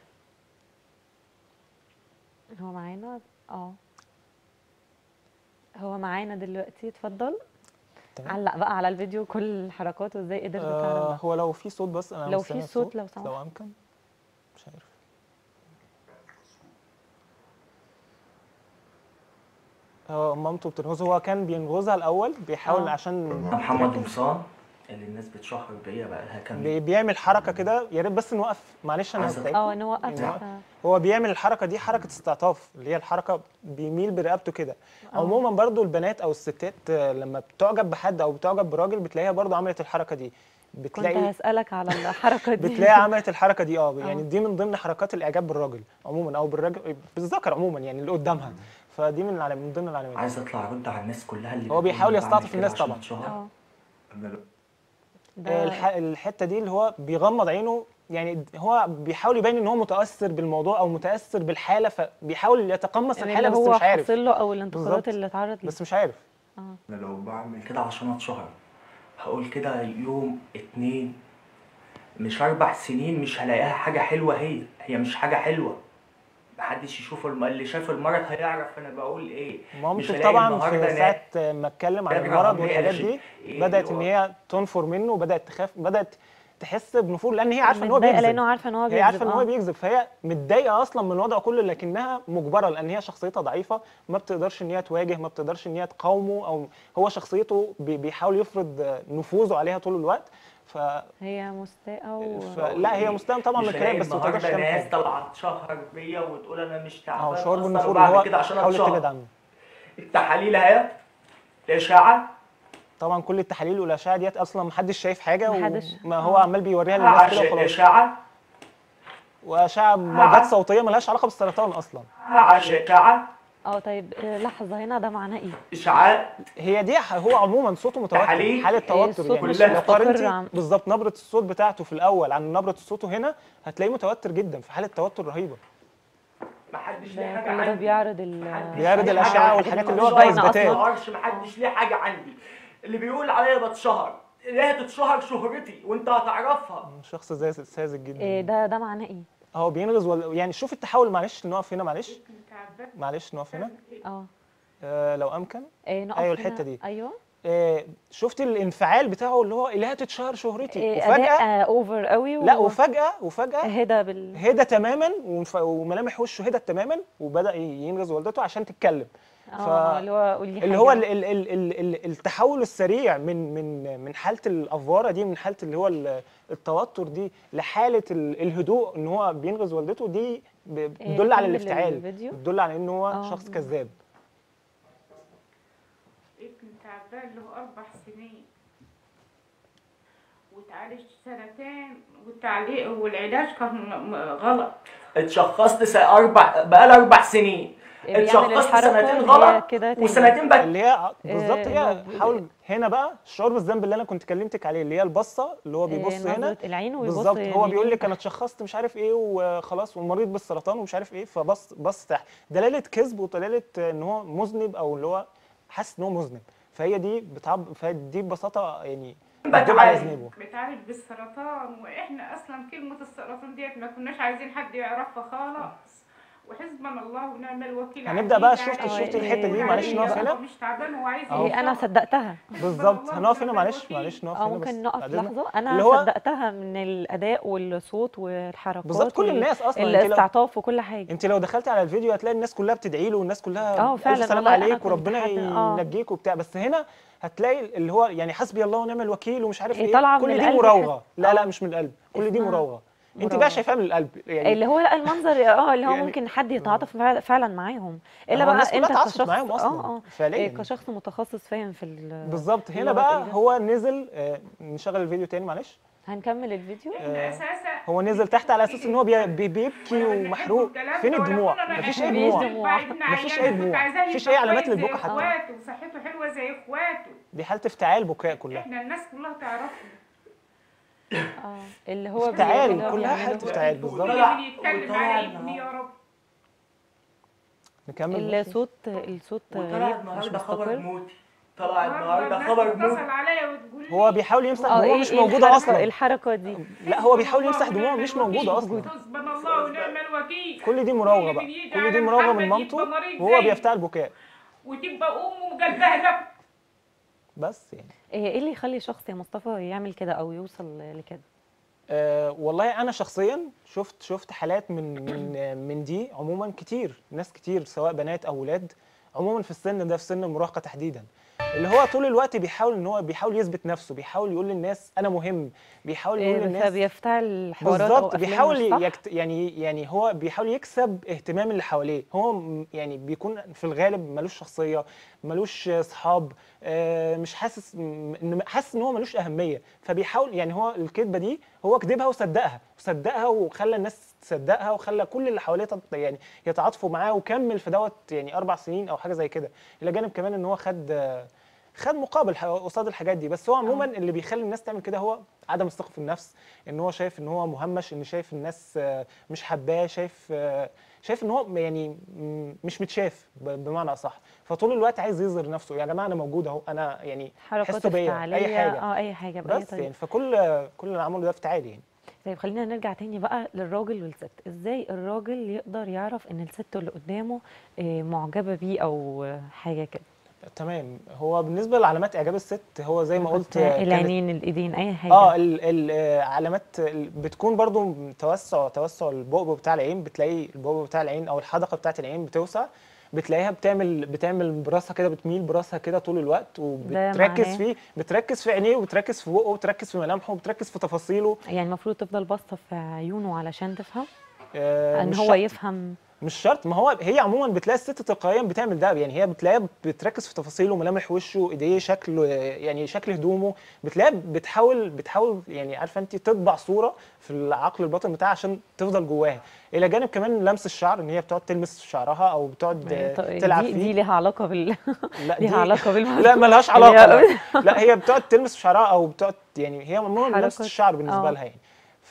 [SPEAKER 1] هو معانا اه هو معانا دلوقتي اتفضل
[SPEAKER 2] تمام
[SPEAKER 1] علق بقى على الفيديو كل حركاته ازاي قدرت
[SPEAKER 2] آه
[SPEAKER 1] تعرف
[SPEAKER 2] هو لو في صوت بس انا
[SPEAKER 1] لو
[SPEAKER 2] مش
[SPEAKER 1] في
[SPEAKER 2] سامع
[SPEAKER 1] صوت لو
[SPEAKER 2] لو
[SPEAKER 1] سمحت.
[SPEAKER 2] امكن مش عارف هو مامته بتنغزه هو كان بينغزها الاول بيحاول
[SPEAKER 1] آه.
[SPEAKER 2] عشان
[SPEAKER 3] أنا محمد قمصان اللي الناس بتشهر بيا بقى لها كام
[SPEAKER 2] بي- بيعمل حركه كده يا ريت بس نوقف معلش انا
[SPEAKER 3] عايز
[SPEAKER 2] هستعجل
[SPEAKER 1] اه نوقف
[SPEAKER 2] يعني
[SPEAKER 1] آه.
[SPEAKER 2] هو بيعمل الحركه دي حركه استعطاف اللي هي الحركه بيميل برقبته كده
[SPEAKER 1] آه.
[SPEAKER 2] عموما برضو البنات او الستات آه، لما بتعجب بحد او بتعجب براجل بتلاقيها برضو عملت الحركه دي
[SPEAKER 1] كنت
[SPEAKER 2] بتلاقي
[SPEAKER 1] هسألك على الحركة دي
[SPEAKER 2] بتلاقي عملت الحركه دي اه يعني
[SPEAKER 1] آه.
[SPEAKER 2] دي من ضمن حركات الاعجاب بالراجل عموما او بالراجل بالذكر عموما يعني اللي قدامها فدي من العلام من ضمن العلامات
[SPEAKER 3] عايز اطلع ارد على الناس كلها اللي
[SPEAKER 2] هو
[SPEAKER 3] بتقول
[SPEAKER 2] بيحاول
[SPEAKER 3] أنا بعمل
[SPEAKER 2] يستعطف
[SPEAKER 3] كده
[SPEAKER 2] الناس
[SPEAKER 3] عشان
[SPEAKER 2] طبعا.
[SPEAKER 3] أتشهر.
[SPEAKER 1] اه
[SPEAKER 3] أنا لا.
[SPEAKER 1] ده
[SPEAKER 2] الح... الحته دي اللي هو بيغمض عينه يعني هو بيحاول يبين ان هو متاثر بالموضوع او متاثر بالحاله فبيحاول يتقمص
[SPEAKER 1] يعني
[SPEAKER 2] الحاله
[SPEAKER 1] اللي
[SPEAKER 2] بس
[SPEAKER 1] هو
[SPEAKER 2] مش عارف
[SPEAKER 1] حاصل له او الانتقادات
[SPEAKER 2] بالظبط.
[SPEAKER 1] اللي اتعرض ليه
[SPEAKER 2] بس مش عارف
[SPEAKER 1] اه
[SPEAKER 3] انا لو بعمل كده عشان اتشهر هقول كده يوم اتنين مش اربع سنين مش هلاقيها حاجة حلوة هي هي مش حاجة حلوة محدش يشوف الم... اللي شاف المرض هيعرف انا بقول ايه مش
[SPEAKER 2] مامته
[SPEAKER 3] هلاقي
[SPEAKER 2] طبعا
[SPEAKER 3] النهاردة
[SPEAKER 2] في
[SPEAKER 3] نا-
[SPEAKER 2] ساعه ما اتكلم عن
[SPEAKER 3] نادرة
[SPEAKER 2] المرض
[SPEAKER 3] وهي
[SPEAKER 2] والحاجات
[SPEAKER 3] شيء-
[SPEAKER 2] دي
[SPEAKER 3] إيه
[SPEAKER 2] بدات
[SPEAKER 3] اللي
[SPEAKER 2] ان
[SPEAKER 3] هو-
[SPEAKER 2] هي تنفر منه وبدات تخاف بدات تحس بنفور لان هي عارفه ان هو
[SPEAKER 1] متضايقة
[SPEAKER 2] بيكذب
[SPEAKER 1] لانه عارفه ان هو
[SPEAKER 2] هي عارفه ان
[SPEAKER 1] بيكذب،
[SPEAKER 2] هو
[SPEAKER 1] آه.
[SPEAKER 2] بيكذب فهي متضايقه اصلا من الوضع كله لكنها مجبره لان هي شخصيتها ضعيفه ما بتقدرش ان هي تواجه ما بتقدرش ان هي تقاومه او هو شخصيته بي- بيحاول يفرض نفوذه عليها طول الوقت ف...
[SPEAKER 1] هي مستاءة و...
[SPEAKER 2] فلا هي مستلم طبعا من
[SPEAKER 3] مش
[SPEAKER 2] الكلام
[SPEAKER 3] هلاقي
[SPEAKER 2] بس ما تقدرش
[SPEAKER 3] النهارده
[SPEAKER 2] تعمل
[SPEAKER 3] ناس
[SPEAKER 2] حاجه
[SPEAKER 3] طالعه تشهر بيا وتقول انا مش تعبان
[SPEAKER 2] اهو شعور
[SPEAKER 3] أصلاً
[SPEAKER 2] بالنفور
[SPEAKER 3] وبعمل
[SPEAKER 2] اللي هو
[SPEAKER 3] كده عشان
[SPEAKER 2] حاول
[SPEAKER 3] اتشهر
[SPEAKER 2] تبعد عنه
[SPEAKER 3] التحاليل اهي الاشعه
[SPEAKER 2] طبعا كل التحاليل والاشعه ديت اصلا محدش شايف حاجه
[SPEAKER 1] محدش.
[SPEAKER 2] وما هو
[SPEAKER 1] آه.
[SPEAKER 2] عمال بيوريها للناس كده
[SPEAKER 3] هعشق
[SPEAKER 2] وخلاص
[SPEAKER 3] الاشعه
[SPEAKER 2] واشعه موجات صوتيه ملهاش علاقه بالسرطان اصلا
[SPEAKER 3] هعشق اشعه
[SPEAKER 1] اه طيب آه، لحظة هنا ده معناه ايه؟
[SPEAKER 3] اشعاعات
[SPEAKER 2] هي دي ح- هو عموما صوته متوتر
[SPEAKER 3] تحاليل.
[SPEAKER 2] حاله
[SPEAKER 1] إيه،
[SPEAKER 2] توتر
[SPEAKER 1] الصوت
[SPEAKER 2] يعني
[SPEAKER 3] مش
[SPEAKER 2] لو
[SPEAKER 1] مستقر
[SPEAKER 2] قارنتي
[SPEAKER 1] عن-
[SPEAKER 2] بالظبط نبره الصوت بتاعته في الاول عن نبره صوته هنا هتلاقيه متوتر جدا في حاله توتر رهيبه
[SPEAKER 3] محدش ليه
[SPEAKER 1] ده
[SPEAKER 3] حاجه
[SPEAKER 1] كل ده
[SPEAKER 3] عندي
[SPEAKER 1] بيعرض ال
[SPEAKER 3] محدش
[SPEAKER 2] بيعرض
[SPEAKER 3] ليه
[SPEAKER 2] الأشعة
[SPEAKER 3] حاجة
[SPEAKER 2] والحاجات
[SPEAKER 3] عندي.
[SPEAKER 2] اللي هو
[SPEAKER 3] مش
[SPEAKER 1] باينة
[SPEAKER 3] باينة
[SPEAKER 1] أصلاً.
[SPEAKER 3] ما أصلاً. محدش ليه حاجه عندي اللي بيقول عليا بتشهر ليه تتشهر شهرتي وانت هتعرفها
[SPEAKER 2] شخص زي ساذج جدا
[SPEAKER 1] إيه ده ده معناه ايه؟
[SPEAKER 2] هو بينغز ولا يعني شوف التحول معلش نقف هنا معلش معلش نقف هنا
[SPEAKER 1] اه
[SPEAKER 2] آه لو امكن
[SPEAKER 1] إيه نقف
[SPEAKER 2] أيوة
[SPEAKER 1] هنا.
[SPEAKER 2] الحتة دي.
[SPEAKER 1] ايوه
[SPEAKER 2] آه شفت الانفعال بتاعه اللي هو اللي تتشهر شهرتي
[SPEAKER 1] إيه
[SPEAKER 2] وفجاه
[SPEAKER 1] اداء اوفر قوي
[SPEAKER 2] لا وفجاه وفجاه
[SPEAKER 1] هدى بال
[SPEAKER 2] هدى تماما ومف- وملامح وشه هدت تماما وبدا ينغز والدته عشان تتكلم
[SPEAKER 1] اه اللي هو قول لي
[SPEAKER 2] اللي هو
[SPEAKER 1] حاجة.
[SPEAKER 2] ال ال ال ال ال التحول السريع من من من حاله الافواره دي من حاله اللي هو ال- التوتر دي لحاله ال- الهدوء ان هو بينغز والدته دي ب- بتدل على
[SPEAKER 1] كمل
[SPEAKER 2] الافتعال
[SPEAKER 1] الفيديو.
[SPEAKER 2] بتدل على ان هو
[SPEAKER 1] آه.
[SPEAKER 2] شخص كذاب
[SPEAKER 4] ابن تعبان له أربع سنين وتعالج سنتين والتعليق والعلاج كان م- م- غلط
[SPEAKER 3] اتشخصت س- اربع بقالي اربع سنين
[SPEAKER 1] بيعمل
[SPEAKER 3] اتشخصت
[SPEAKER 1] الحركة
[SPEAKER 3] سنتين
[SPEAKER 1] اللي هي
[SPEAKER 3] غلط
[SPEAKER 1] كده تاني.
[SPEAKER 3] وسنتين بقى
[SPEAKER 2] اللي هي بالظبط
[SPEAKER 1] إنه
[SPEAKER 2] هي
[SPEAKER 1] ب-
[SPEAKER 2] حاول هنا بقى الشعور بالذنب اللي انا كنت كلمتك عليه اللي هي البصه اللي هو
[SPEAKER 1] إيه،
[SPEAKER 2] بيبص هنا
[SPEAKER 1] نظرة العين ويبص
[SPEAKER 2] بالظبط هو
[SPEAKER 1] يمين
[SPEAKER 2] بيقول لك
[SPEAKER 1] تحت.
[SPEAKER 2] انا اتشخصت مش عارف ايه وخلاص ومريض بالسرطان ومش عارف ايه فبص بص تحت دلاله كذب ودلاله ان هو مذنب او اللي هو حاسس ان هو مذنب فهي دي بتعب فدي ببساطه يعني بتدل على
[SPEAKER 3] بتعالج.
[SPEAKER 2] ذنبه
[SPEAKER 4] بتعالج بالسرطان واحنا اصلا كلمة السرطان ديت ما كناش عايزين حد يعرفها خالص وحسبنا الله ونعم الوكيل
[SPEAKER 2] هنبدأ بقى
[SPEAKER 4] عليه.
[SPEAKER 2] شفت-
[SPEAKER 1] شفت الحتة دي؟
[SPEAKER 4] عليه
[SPEAKER 2] معلش نقف
[SPEAKER 4] هو
[SPEAKER 2] هنا.
[SPEAKER 4] مش تعبان هو عايز
[SPEAKER 2] أهو.
[SPEAKER 1] إيه انا
[SPEAKER 4] يشتغل.
[SPEAKER 1] صدقتها
[SPEAKER 2] بالظبط
[SPEAKER 4] الله
[SPEAKER 2] هنقف هنا
[SPEAKER 4] ونعم
[SPEAKER 2] معلش
[SPEAKER 4] الوكيل.
[SPEAKER 2] معلش نقف
[SPEAKER 1] اه
[SPEAKER 2] هنا
[SPEAKER 1] ممكن
[SPEAKER 2] بس
[SPEAKER 1] نقف
[SPEAKER 2] بعد إذنك.
[SPEAKER 1] لحظة انا
[SPEAKER 2] اللي هو-
[SPEAKER 1] صدقتها من الاداء والصوت والحركات
[SPEAKER 2] بالظبط كل
[SPEAKER 1] وال-
[SPEAKER 2] الناس اصلا انت لو,
[SPEAKER 1] الاستعطاف وكل حاجة
[SPEAKER 2] انت لو دخلت على الفيديو هتلاقي الناس كلها بتدعي له والناس كلها
[SPEAKER 1] اه
[SPEAKER 2] ألف
[SPEAKER 1] فعلا
[SPEAKER 2] سلام
[SPEAKER 1] والله أنا
[SPEAKER 2] عليك
[SPEAKER 1] كنت
[SPEAKER 2] وربنا
[SPEAKER 1] حد- آه.
[SPEAKER 2] ينجيك وبتاع بس هنا هتلاقي اللي هو يعني حسبي الله ونعم الوكيل ومش عارف
[SPEAKER 1] إيه،
[SPEAKER 2] ايه
[SPEAKER 1] طالعة من
[SPEAKER 2] كل دي
[SPEAKER 1] القلب
[SPEAKER 2] مراوغه
[SPEAKER 1] حس-
[SPEAKER 2] لا لا
[SPEAKER 1] آه.
[SPEAKER 2] مش من القلب كل دي
[SPEAKER 1] اسمها
[SPEAKER 2] مراوغه انت
[SPEAKER 1] مراوغة.
[SPEAKER 2] بقى شايفاها من القلب يعني
[SPEAKER 1] اللي هو لا المنظر اه اللي هو
[SPEAKER 2] يعني-
[SPEAKER 1] ممكن حد يتعاطف فعلا- فعلا معاهم الا
[SPEAKER 2] هو
[SPEAKER 1] بقى
[SPEAKER 2] الناس كلها
[SPEAKER 1] انت
[SPEAKER 2] اتعاطفت
[SPEAKER 1] كشخص
[SPEAKER 2] معاهم أصلاً،
[SPEAKER 1] اه اه
[SPEAKER 2] فعلياً.
[SPEAKER 1] إيه، كشخص متخصص فاهم في ال-
[SPEAKER 2] بالظبط هنا
[SPEAKER 1] اللغة
[SPEAKER 2] بقى
[SPEAKER 1] إيه.
[SPEAKER 2] هو نزل آه نشغل الفيديو تاني معلش
[SPEAKER 1] هنكمل الفيديو
[SPEAKER 4] احنا
[SPEAKER 2] آه،
[SPEAKER 4] اساسا
[SPEAKER 2] هو نزل تحت على اساس ان هو بي- بي- بيبكي ومحروق فين الدموع مفيش اي
[SPEAKER 1] مفيش
[SPEAKER 2] دموع
[SPEAKER 1] دموع.
[SPEAKER 2] مفيش أي دموع. مفيش أي علامات للبكا حتى.
[SPEAKER 4] اخواته وصحته حلوه زي اخواته
[SPEAKER 2] دي حاله افتعال بكاء كلها
[SPEAKER 4] احنا الناس كلها تعرفنا
[SPEAKER 1] اه اللي هو
[SPEAKER 2] افتعال،
[SPEAKER 1] اللي هو
[SPEAKER 2] كلها
[SPEAKER 1] بيعمله.
[SPEAKER 2] حالة افتعال بالظبط
[SPEAKER 3] وطلع-
[SPEAKER 4] اللي يتكلم
[SPEAKER 3] وطلع
[SPEAKER 4] على
[SPEAKER 3] النهار-
[SPEAKER 4] ابني يا رب
[SPEAKER 2] نكمل بس.
[SPEAKER 1] الصوت الصوت
[SPEAKER 3] وطلع
[SPEAKER 1] غريب مش
[SPEAKER 3] النهارده خبر
[SPEAKER 1] مستقر
[SPEAKER 3] موتي طلع النهارده
[SPEAKER 4] الناس
[SPEAKER 3] خبر
[SPEAKER 4] تتصل
[SPEAKER 3] موتي
[SPEAKER 4] عليا وتقول لي
[SPEAKER 2] هو بيحاول يمسح
[SPEAKER 1] اه
[SPEAKER 2] دموعه
[SPEAKER 1] ايه
[SPEAKER 2] مش
[SPEAKER 1] ايه
[SPEAKER 2] موجوده
[SPEAKER 1] الحركة-
[SPEAKER 2] اصلا
[SPEAKER 1] الحركه دي
[SPEAKER 2] لا هو بيحاول
[SPEAKER 4] الله
[SPEAKER 2] يمسح دموعه
[SPEAKER 4] ونعم
[SPEAKER 2] مش
[SPEAKER 4] الوكيل.
[SPEAKER 2] موجوده اصلا
[SPEAKER 4] حسبنا الله ونعم الوكيل
[SPEAKER 2] كل دي مراوغه بقى
[SPEAKER 4] بيجي
[SPEAKER 2] كل
[SPEAKER 4] على
[SPEAKER 2] دي مراوغه من
[SPEAKER 4] محمد
[SPEAKER 2] مامته
[SPEAKER 4] يبقى مريض
[SPEAKER 2] وهو
[SPEAKER 4] زي.
[SPEAKER 2] بيفتعل بكاء
[SPEAKER 4] وتبقى امه قلبها دم
[SPEAKER 2] بس يعني
[SPEAKER 1] ايه إيه اللي يخلي شخص يا مصطفى يعمل كده او يوصل لكده
[SPEAKER 2] أه والله انا شخصيا شفت شفت حالات من من من دي عموما كتير ناس كتير سواء بنات او ولاد عموما في السن ده في سن المراهقه تحديدا اللي هو طول الوقت بيحاول ان هو بيحاول يثبت نفسه بيحاول يقول للناس انا مهم بيحاول يقول
[SPEAKER 1] إيه
[SPEAKER 2] للناس
[SPEAKER 1] فبيفتعل حوارات او
[SPEAKER 2] بالظبط
[SPEAKER 1] افلام
[SPEAKER 2] بيحاول
[SPEAKER 1] مش صح؟
[SPEAKER 2] يكت... يعني يعني هو بيحاول يكسب اهتمام اللي حواليه هو م- يعني بيكون في الغالب ملوش شخصيه ملوش صحاب آه، مش حاسس م- ان حاسس ان هو ملوش اهميه فبيحاول يعني هو الكذبه دي هو كذبها وصدقها وصدقها وخلى الناس تصدقها وخلى كل اللي حواليه تت- يعني يتعاطفوا معاه وكمل في دوت يعني اربع سنين او حاجه زي كده الى جانب كمان ان هو خد آه، خد مقابل ح- قصاد الحاجات دي بس هو عموما اللي بيخلي الناس تعمل كده هو عدم الثقه في النفس ان هو شايف ان هو مهمش ان شايف الناس آه، مش حباه شايف آه، شايف ان هو يعني م- مش متشاف ب- بمعنى اصح فطول الوقت عايز يظهر نفسه يا جماعه انا موجود اهو انا يعني
[SPEAKER 1] حركات
[SPEAKER 2] حسوا بيا
[SPEAKER 1] افتعاليه
[SPEAKER 2] اي حاجه
[SPEAKER 1] اه اي حاجه باي
[SPEAKER 2] بس
[SPEAKER 1] طريقه
[SPEAKER 2] يعني فكل كل اللي عمله ده افتعال يعني
[SPEAKER 1] طيب خلينا نرجع تاني بقى للراجل والست ازاي الراجل يقدر يعرف ان الست اللي قدامه آه، معجبة بيه او آه، حاجة كده
[SPEAKER 2] تمام هو بالنسبه لعلامات اعجاب الست هو زي ما قلت
[SPEAKER 1] آه،
[SPEAKER 2] كانت-
[SPEAKER 1] العينين الايدين اي حاجة
[SPEAKER 2] اه ال- ال- آه، علامات ال- بتكون برضو توسع توسع البؤبؤ بتاع العين بتلاقي البؤبؤ بتاع العين او الحدقه بتاعت العين بتوسع بتلاقيها بتعمل بتعمل براسها كده بتميل براسها كده طول الوقت وبتركز
[SPEAKER 1] معناه؟
[SPEAKER 2] فيه بتركز في عينيه وبتركز في بقه وبتركز في ملامحه وبتركز في تفاصيله
[SPEAKER 1] يعني المفروض تفضل باصة في عيونه علشان تفهم
[SPEAKER 2] آه،
[SPEAKER 1] ان
[SPEAKER 2] مش
[SPEAKER 1] هو
[SPEAKER 2] شرط.
[SPEAKER 1] يفهم
[SPEAKER 2] مش شرط ما هو هي عموما بتلاقي الست تلقائيا بتعمل ده يعني هي بتلاقيها بتركز في تفاصيله ملامح وشه ايديه شكله يعني شكل هدومه بتلاقيها بتحاول بتحاول يعني عارفه انت تطبع صوره في العقل الباطن بتاعها عشان تفضل جواها الى جانب كمان لمس الشعر ان هي بتقعد تلمس في شعرها او بتقعد آه،
[SPEAKER 1] طب
[SPEAKER 2] تلعب
[SPEAKER 1] دي,
[SPEAKER 2] فيه
[SPEAKER 1] دي ليها علاقة بال
[SPEAKER 2] لا
[SPEAKER 1] ليها علاقة بالموضوع
[SPEAKER 2] لا ملهاش
[SPEAKER 1] اللي
[SPEAKER 2] علاقه
[SPEAKER 1] هي-
[SPEAKER 2] لا. لا هي بتقعد تلمس في شعرها او بتقعد يعني هي عموما لمس
[SPEAKER 1] حركات.
[SPEAKER 2] الشعر بالنسبه
[SPEAKER 1] آه.
[SPEAKER 2] لها يعني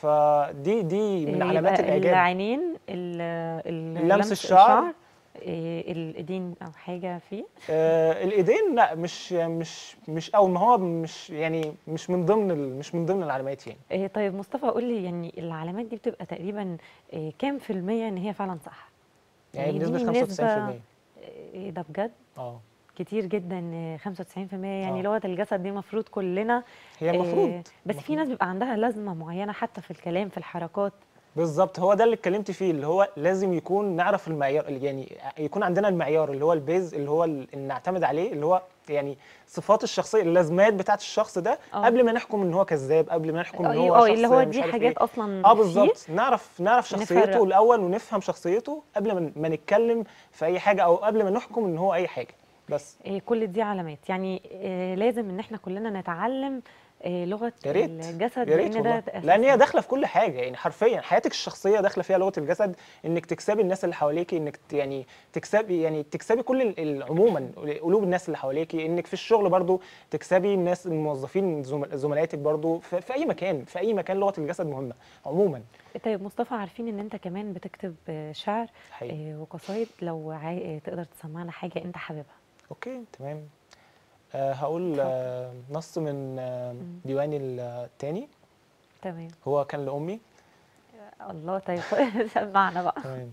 [SPEAKER 2] فدي دي من
[SPEAKER 1] آه،
[SPEAKER 2] علامات
[SPEAKER 1] يبقى
[SPEAKER 2] الاعجاب
[SPEAKER 1] العينين ال- ال-
[SPEAKER 2] لمس الشعر.
[SPEAKER 1] آه، الايدين او حاجة فيه
[SPEAKER 2] آه الايدين لا مش مش مش او ما هو مش يعني مش من ضمن ال- مش من ضمن العلامات يعني
[SPEAKER 1] آه، طيب مصطفى قول لي يعني العلامات دي بتبقى تقريبا آه، كام في المية ان هي فعلا صح
[SPEAKER 2] يعني
[SPEAKER 1] دي
[SPEAKER 2] بنسبه 95%
[SPEAKER 1] نسبة- ايه ده بجد
[SPEAKER 2] اه
[SPEAKER 1] كتير جدا آه، 95% يعني
[SPEAKER 2] آه.
[SPEAKER 1] لغة الجسد دي المفروض كلنا
[SPEAKER 2] هي
[SPEAKER 1] آه،
[SPEAKER 2] المفروض
[SPEAKER 1] بس في ناس بيبقى عندها لازمة معينة حتى في الكلام في الحركات
[SPEAKER 2] بالظبط هو ده اللي اتكلمت فيه اللي هو لازم يكون نعرف المعيار يعني يكون عندنا المعيار اللي هو البيز اللي هو ال- اللي نعتمد عليه اللي هو يعني صفات الشخصيه اللازمات بتاعت الشخص ده
[SPEAKER 1] آه.
[SPEAKER 2] قبل ما نحكم ان هو كذاب قبل ما نحكم ان هو
[SPEAKER 1] اه
[SPEAKER 2] شخص
[SPEAKER 1] اللي هو
[SPEAKER 2] مش
[SPEAKER 1] دي
[SPEAKER 2] عارف
[SPEAKER 1] حاجات
[SPEAKER 2] إيه.
[SPEAKER 1] اصلا
[SPEAKER 2] اه
[SPEAKER 1] فيه.
[SPEAKER 2] بالظبط نعرف نعرف
[SPEAKER 1] نفرق.
[SPEAKER 2] شخصيته الاول ونفهم شخصيته قبل ما- ما نتكلم في اي حاجه او قبل ما نحكم ان هو اي حاجه بس
[SPEAKER 1] آه، كل دي علامات يعني آه، لازم ان احنا كلنا نتعلم آه، لغة
[SPEAKER 2] يا ريت
[SPEAKER 1] الجسد
[SPEAKER 2] يا ريت
[SPEAKER 1] لان ده
[SPEAKER 2] والله لان هي داخله في كل حاجه يعني حرفيا حياتك الشخصيه داخله فيها لغه الجسد انك تكسبي الناس اللي حواليكي انك ت- يعني تكسبي يعني تكسبي كل ال- ال- عموما قلوب الناس اللي حواليكي انك في الشغل برضو تكسبي الناس الموظفين زم- زملائاتك برضو في, في اي مكان في اي مكان لغه الجسد مهمه عموما
[SPEAKER 1] طيب مصطفى عارفين ان انت كمان بتكتب آه، شعر
[SPEAKER 2] حقيقي.
[SPEAKER 1] آه، وقصايد لو عاي... آه، تقدر تسمعنا حاجة انت حاببها
[SPEAKER 2] اوكي تمام آه هقول آه نص من آه ديواني الثاني
[SPEAKER 1] تمام
[SPEAKER 2] هو كان لامي
[SPEAKER 1] الله طيب سمعنا بقى
[SPEAKER 2] تمام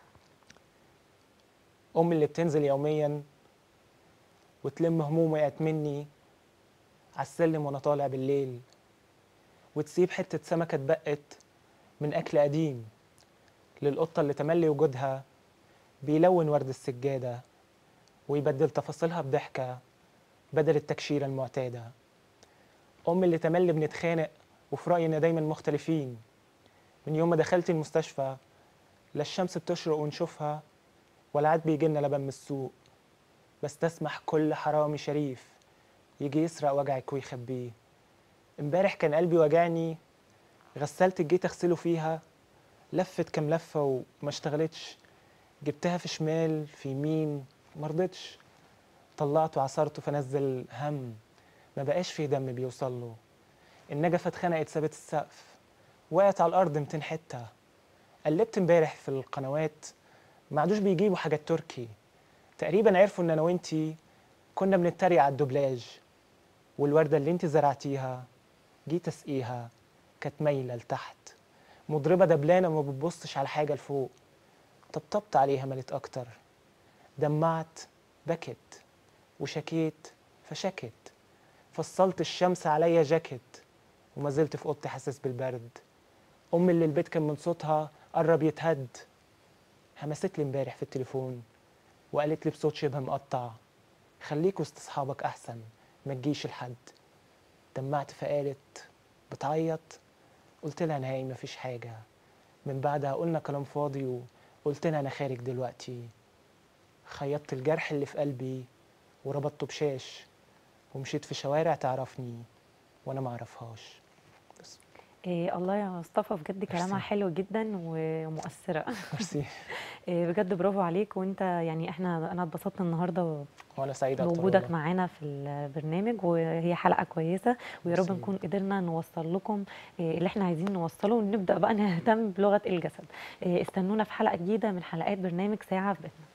[SPEAKER 2] امي اللي بتنزل يوميا وتلم هموم وقعت مني على السلم وانا طالع بالليل وتسيب حته سمكه اتبقت من اكل قديم للقطه اللي تملي وجودها بيلون ورد السجاده ويبدل تفاصيلها بضحكه بدل التكشيره المعتاده امي اللي تملي بنتخانق وفي راينا دايما مختلفين من يوم ما دخلت المستشفى لا الشمس بتشرق ونشوفها ولا عاد بيجيلنا لبن من السوق بس تسمح كل حرامي شريف يجي يسرق وجعك ويخبيه امبارح كان قلبي وجعني غسلت جيت اغسله فيها لفت كام لفة وما اشتغلتش جبتها في شمال في يمين مرضتش طلعته وعصرته فنزل هم ما بقاش فيه دم بيوصله النجفة اتخنقت سابت السقف وقعت على الأرض 200 حتة قلبت امبارح في القنوات ما عادوش بيجيبوا حاجات تركي تقريبا عرفوا ان انا وانتي كنا بنتريق على الدوبلاج والوردة اللي انت زرعتيها جيت اسقيها كانت مايلة لتحت مضربة دبلانة ما بتبصش على حاجة لفوق طبطبت عليها ملت أكتر دمعت بكت وشكيت فشكت فصلت الشمس عليا جاكيت وما زلت في اوضتي حاسس بالبرد امي اللي البيت كان من صوتها قرب يتهد همست لي امبارح في التليفون وقالت لي بصوت شبه مقطع خليك وسط اصحابك احسن ما تجيش لحد دمعت فقالت بتعيط قلت لها نهائي مفيش حاجه من بعدها قلنا كلام فاضي وقلت لها انا خارج دلوقتي خيطت الجرح اللي في قلبي وربطته بشاش ومشيت في شوارع تعرفني وانا معرفهاش بس
[SPEAKER 1] إيه الله يا مصطفى بجد كلامها
[SPEAKER 2] ميرسي.
[SPEAKER 1] حلو جدا ومؤثرة
[SPEAKER 2] ميرسي
[SPEAKER 1] إيه بجد برافو عليك وانت يعني احنا انا اتبسطت النهارده
[SPEAKER 2] وانا سعيد اكتر
[SPEAKER 1] بوجودك
[SPEAKER 2] والله.
[SPEAKER 1] معانا في البرنامج وهي حلقه كويسه ويا رب
[SPEAKER 2] ميرسي.
[SPEAKER 1] نكون قدرنا نوصل لكم إيه اللي احنا عايزين نوصله ونبدا بقى نهتم بلغه الجسد إيه استنونا في حلقه جديده من حلقات برنامج ساعه في بيتنا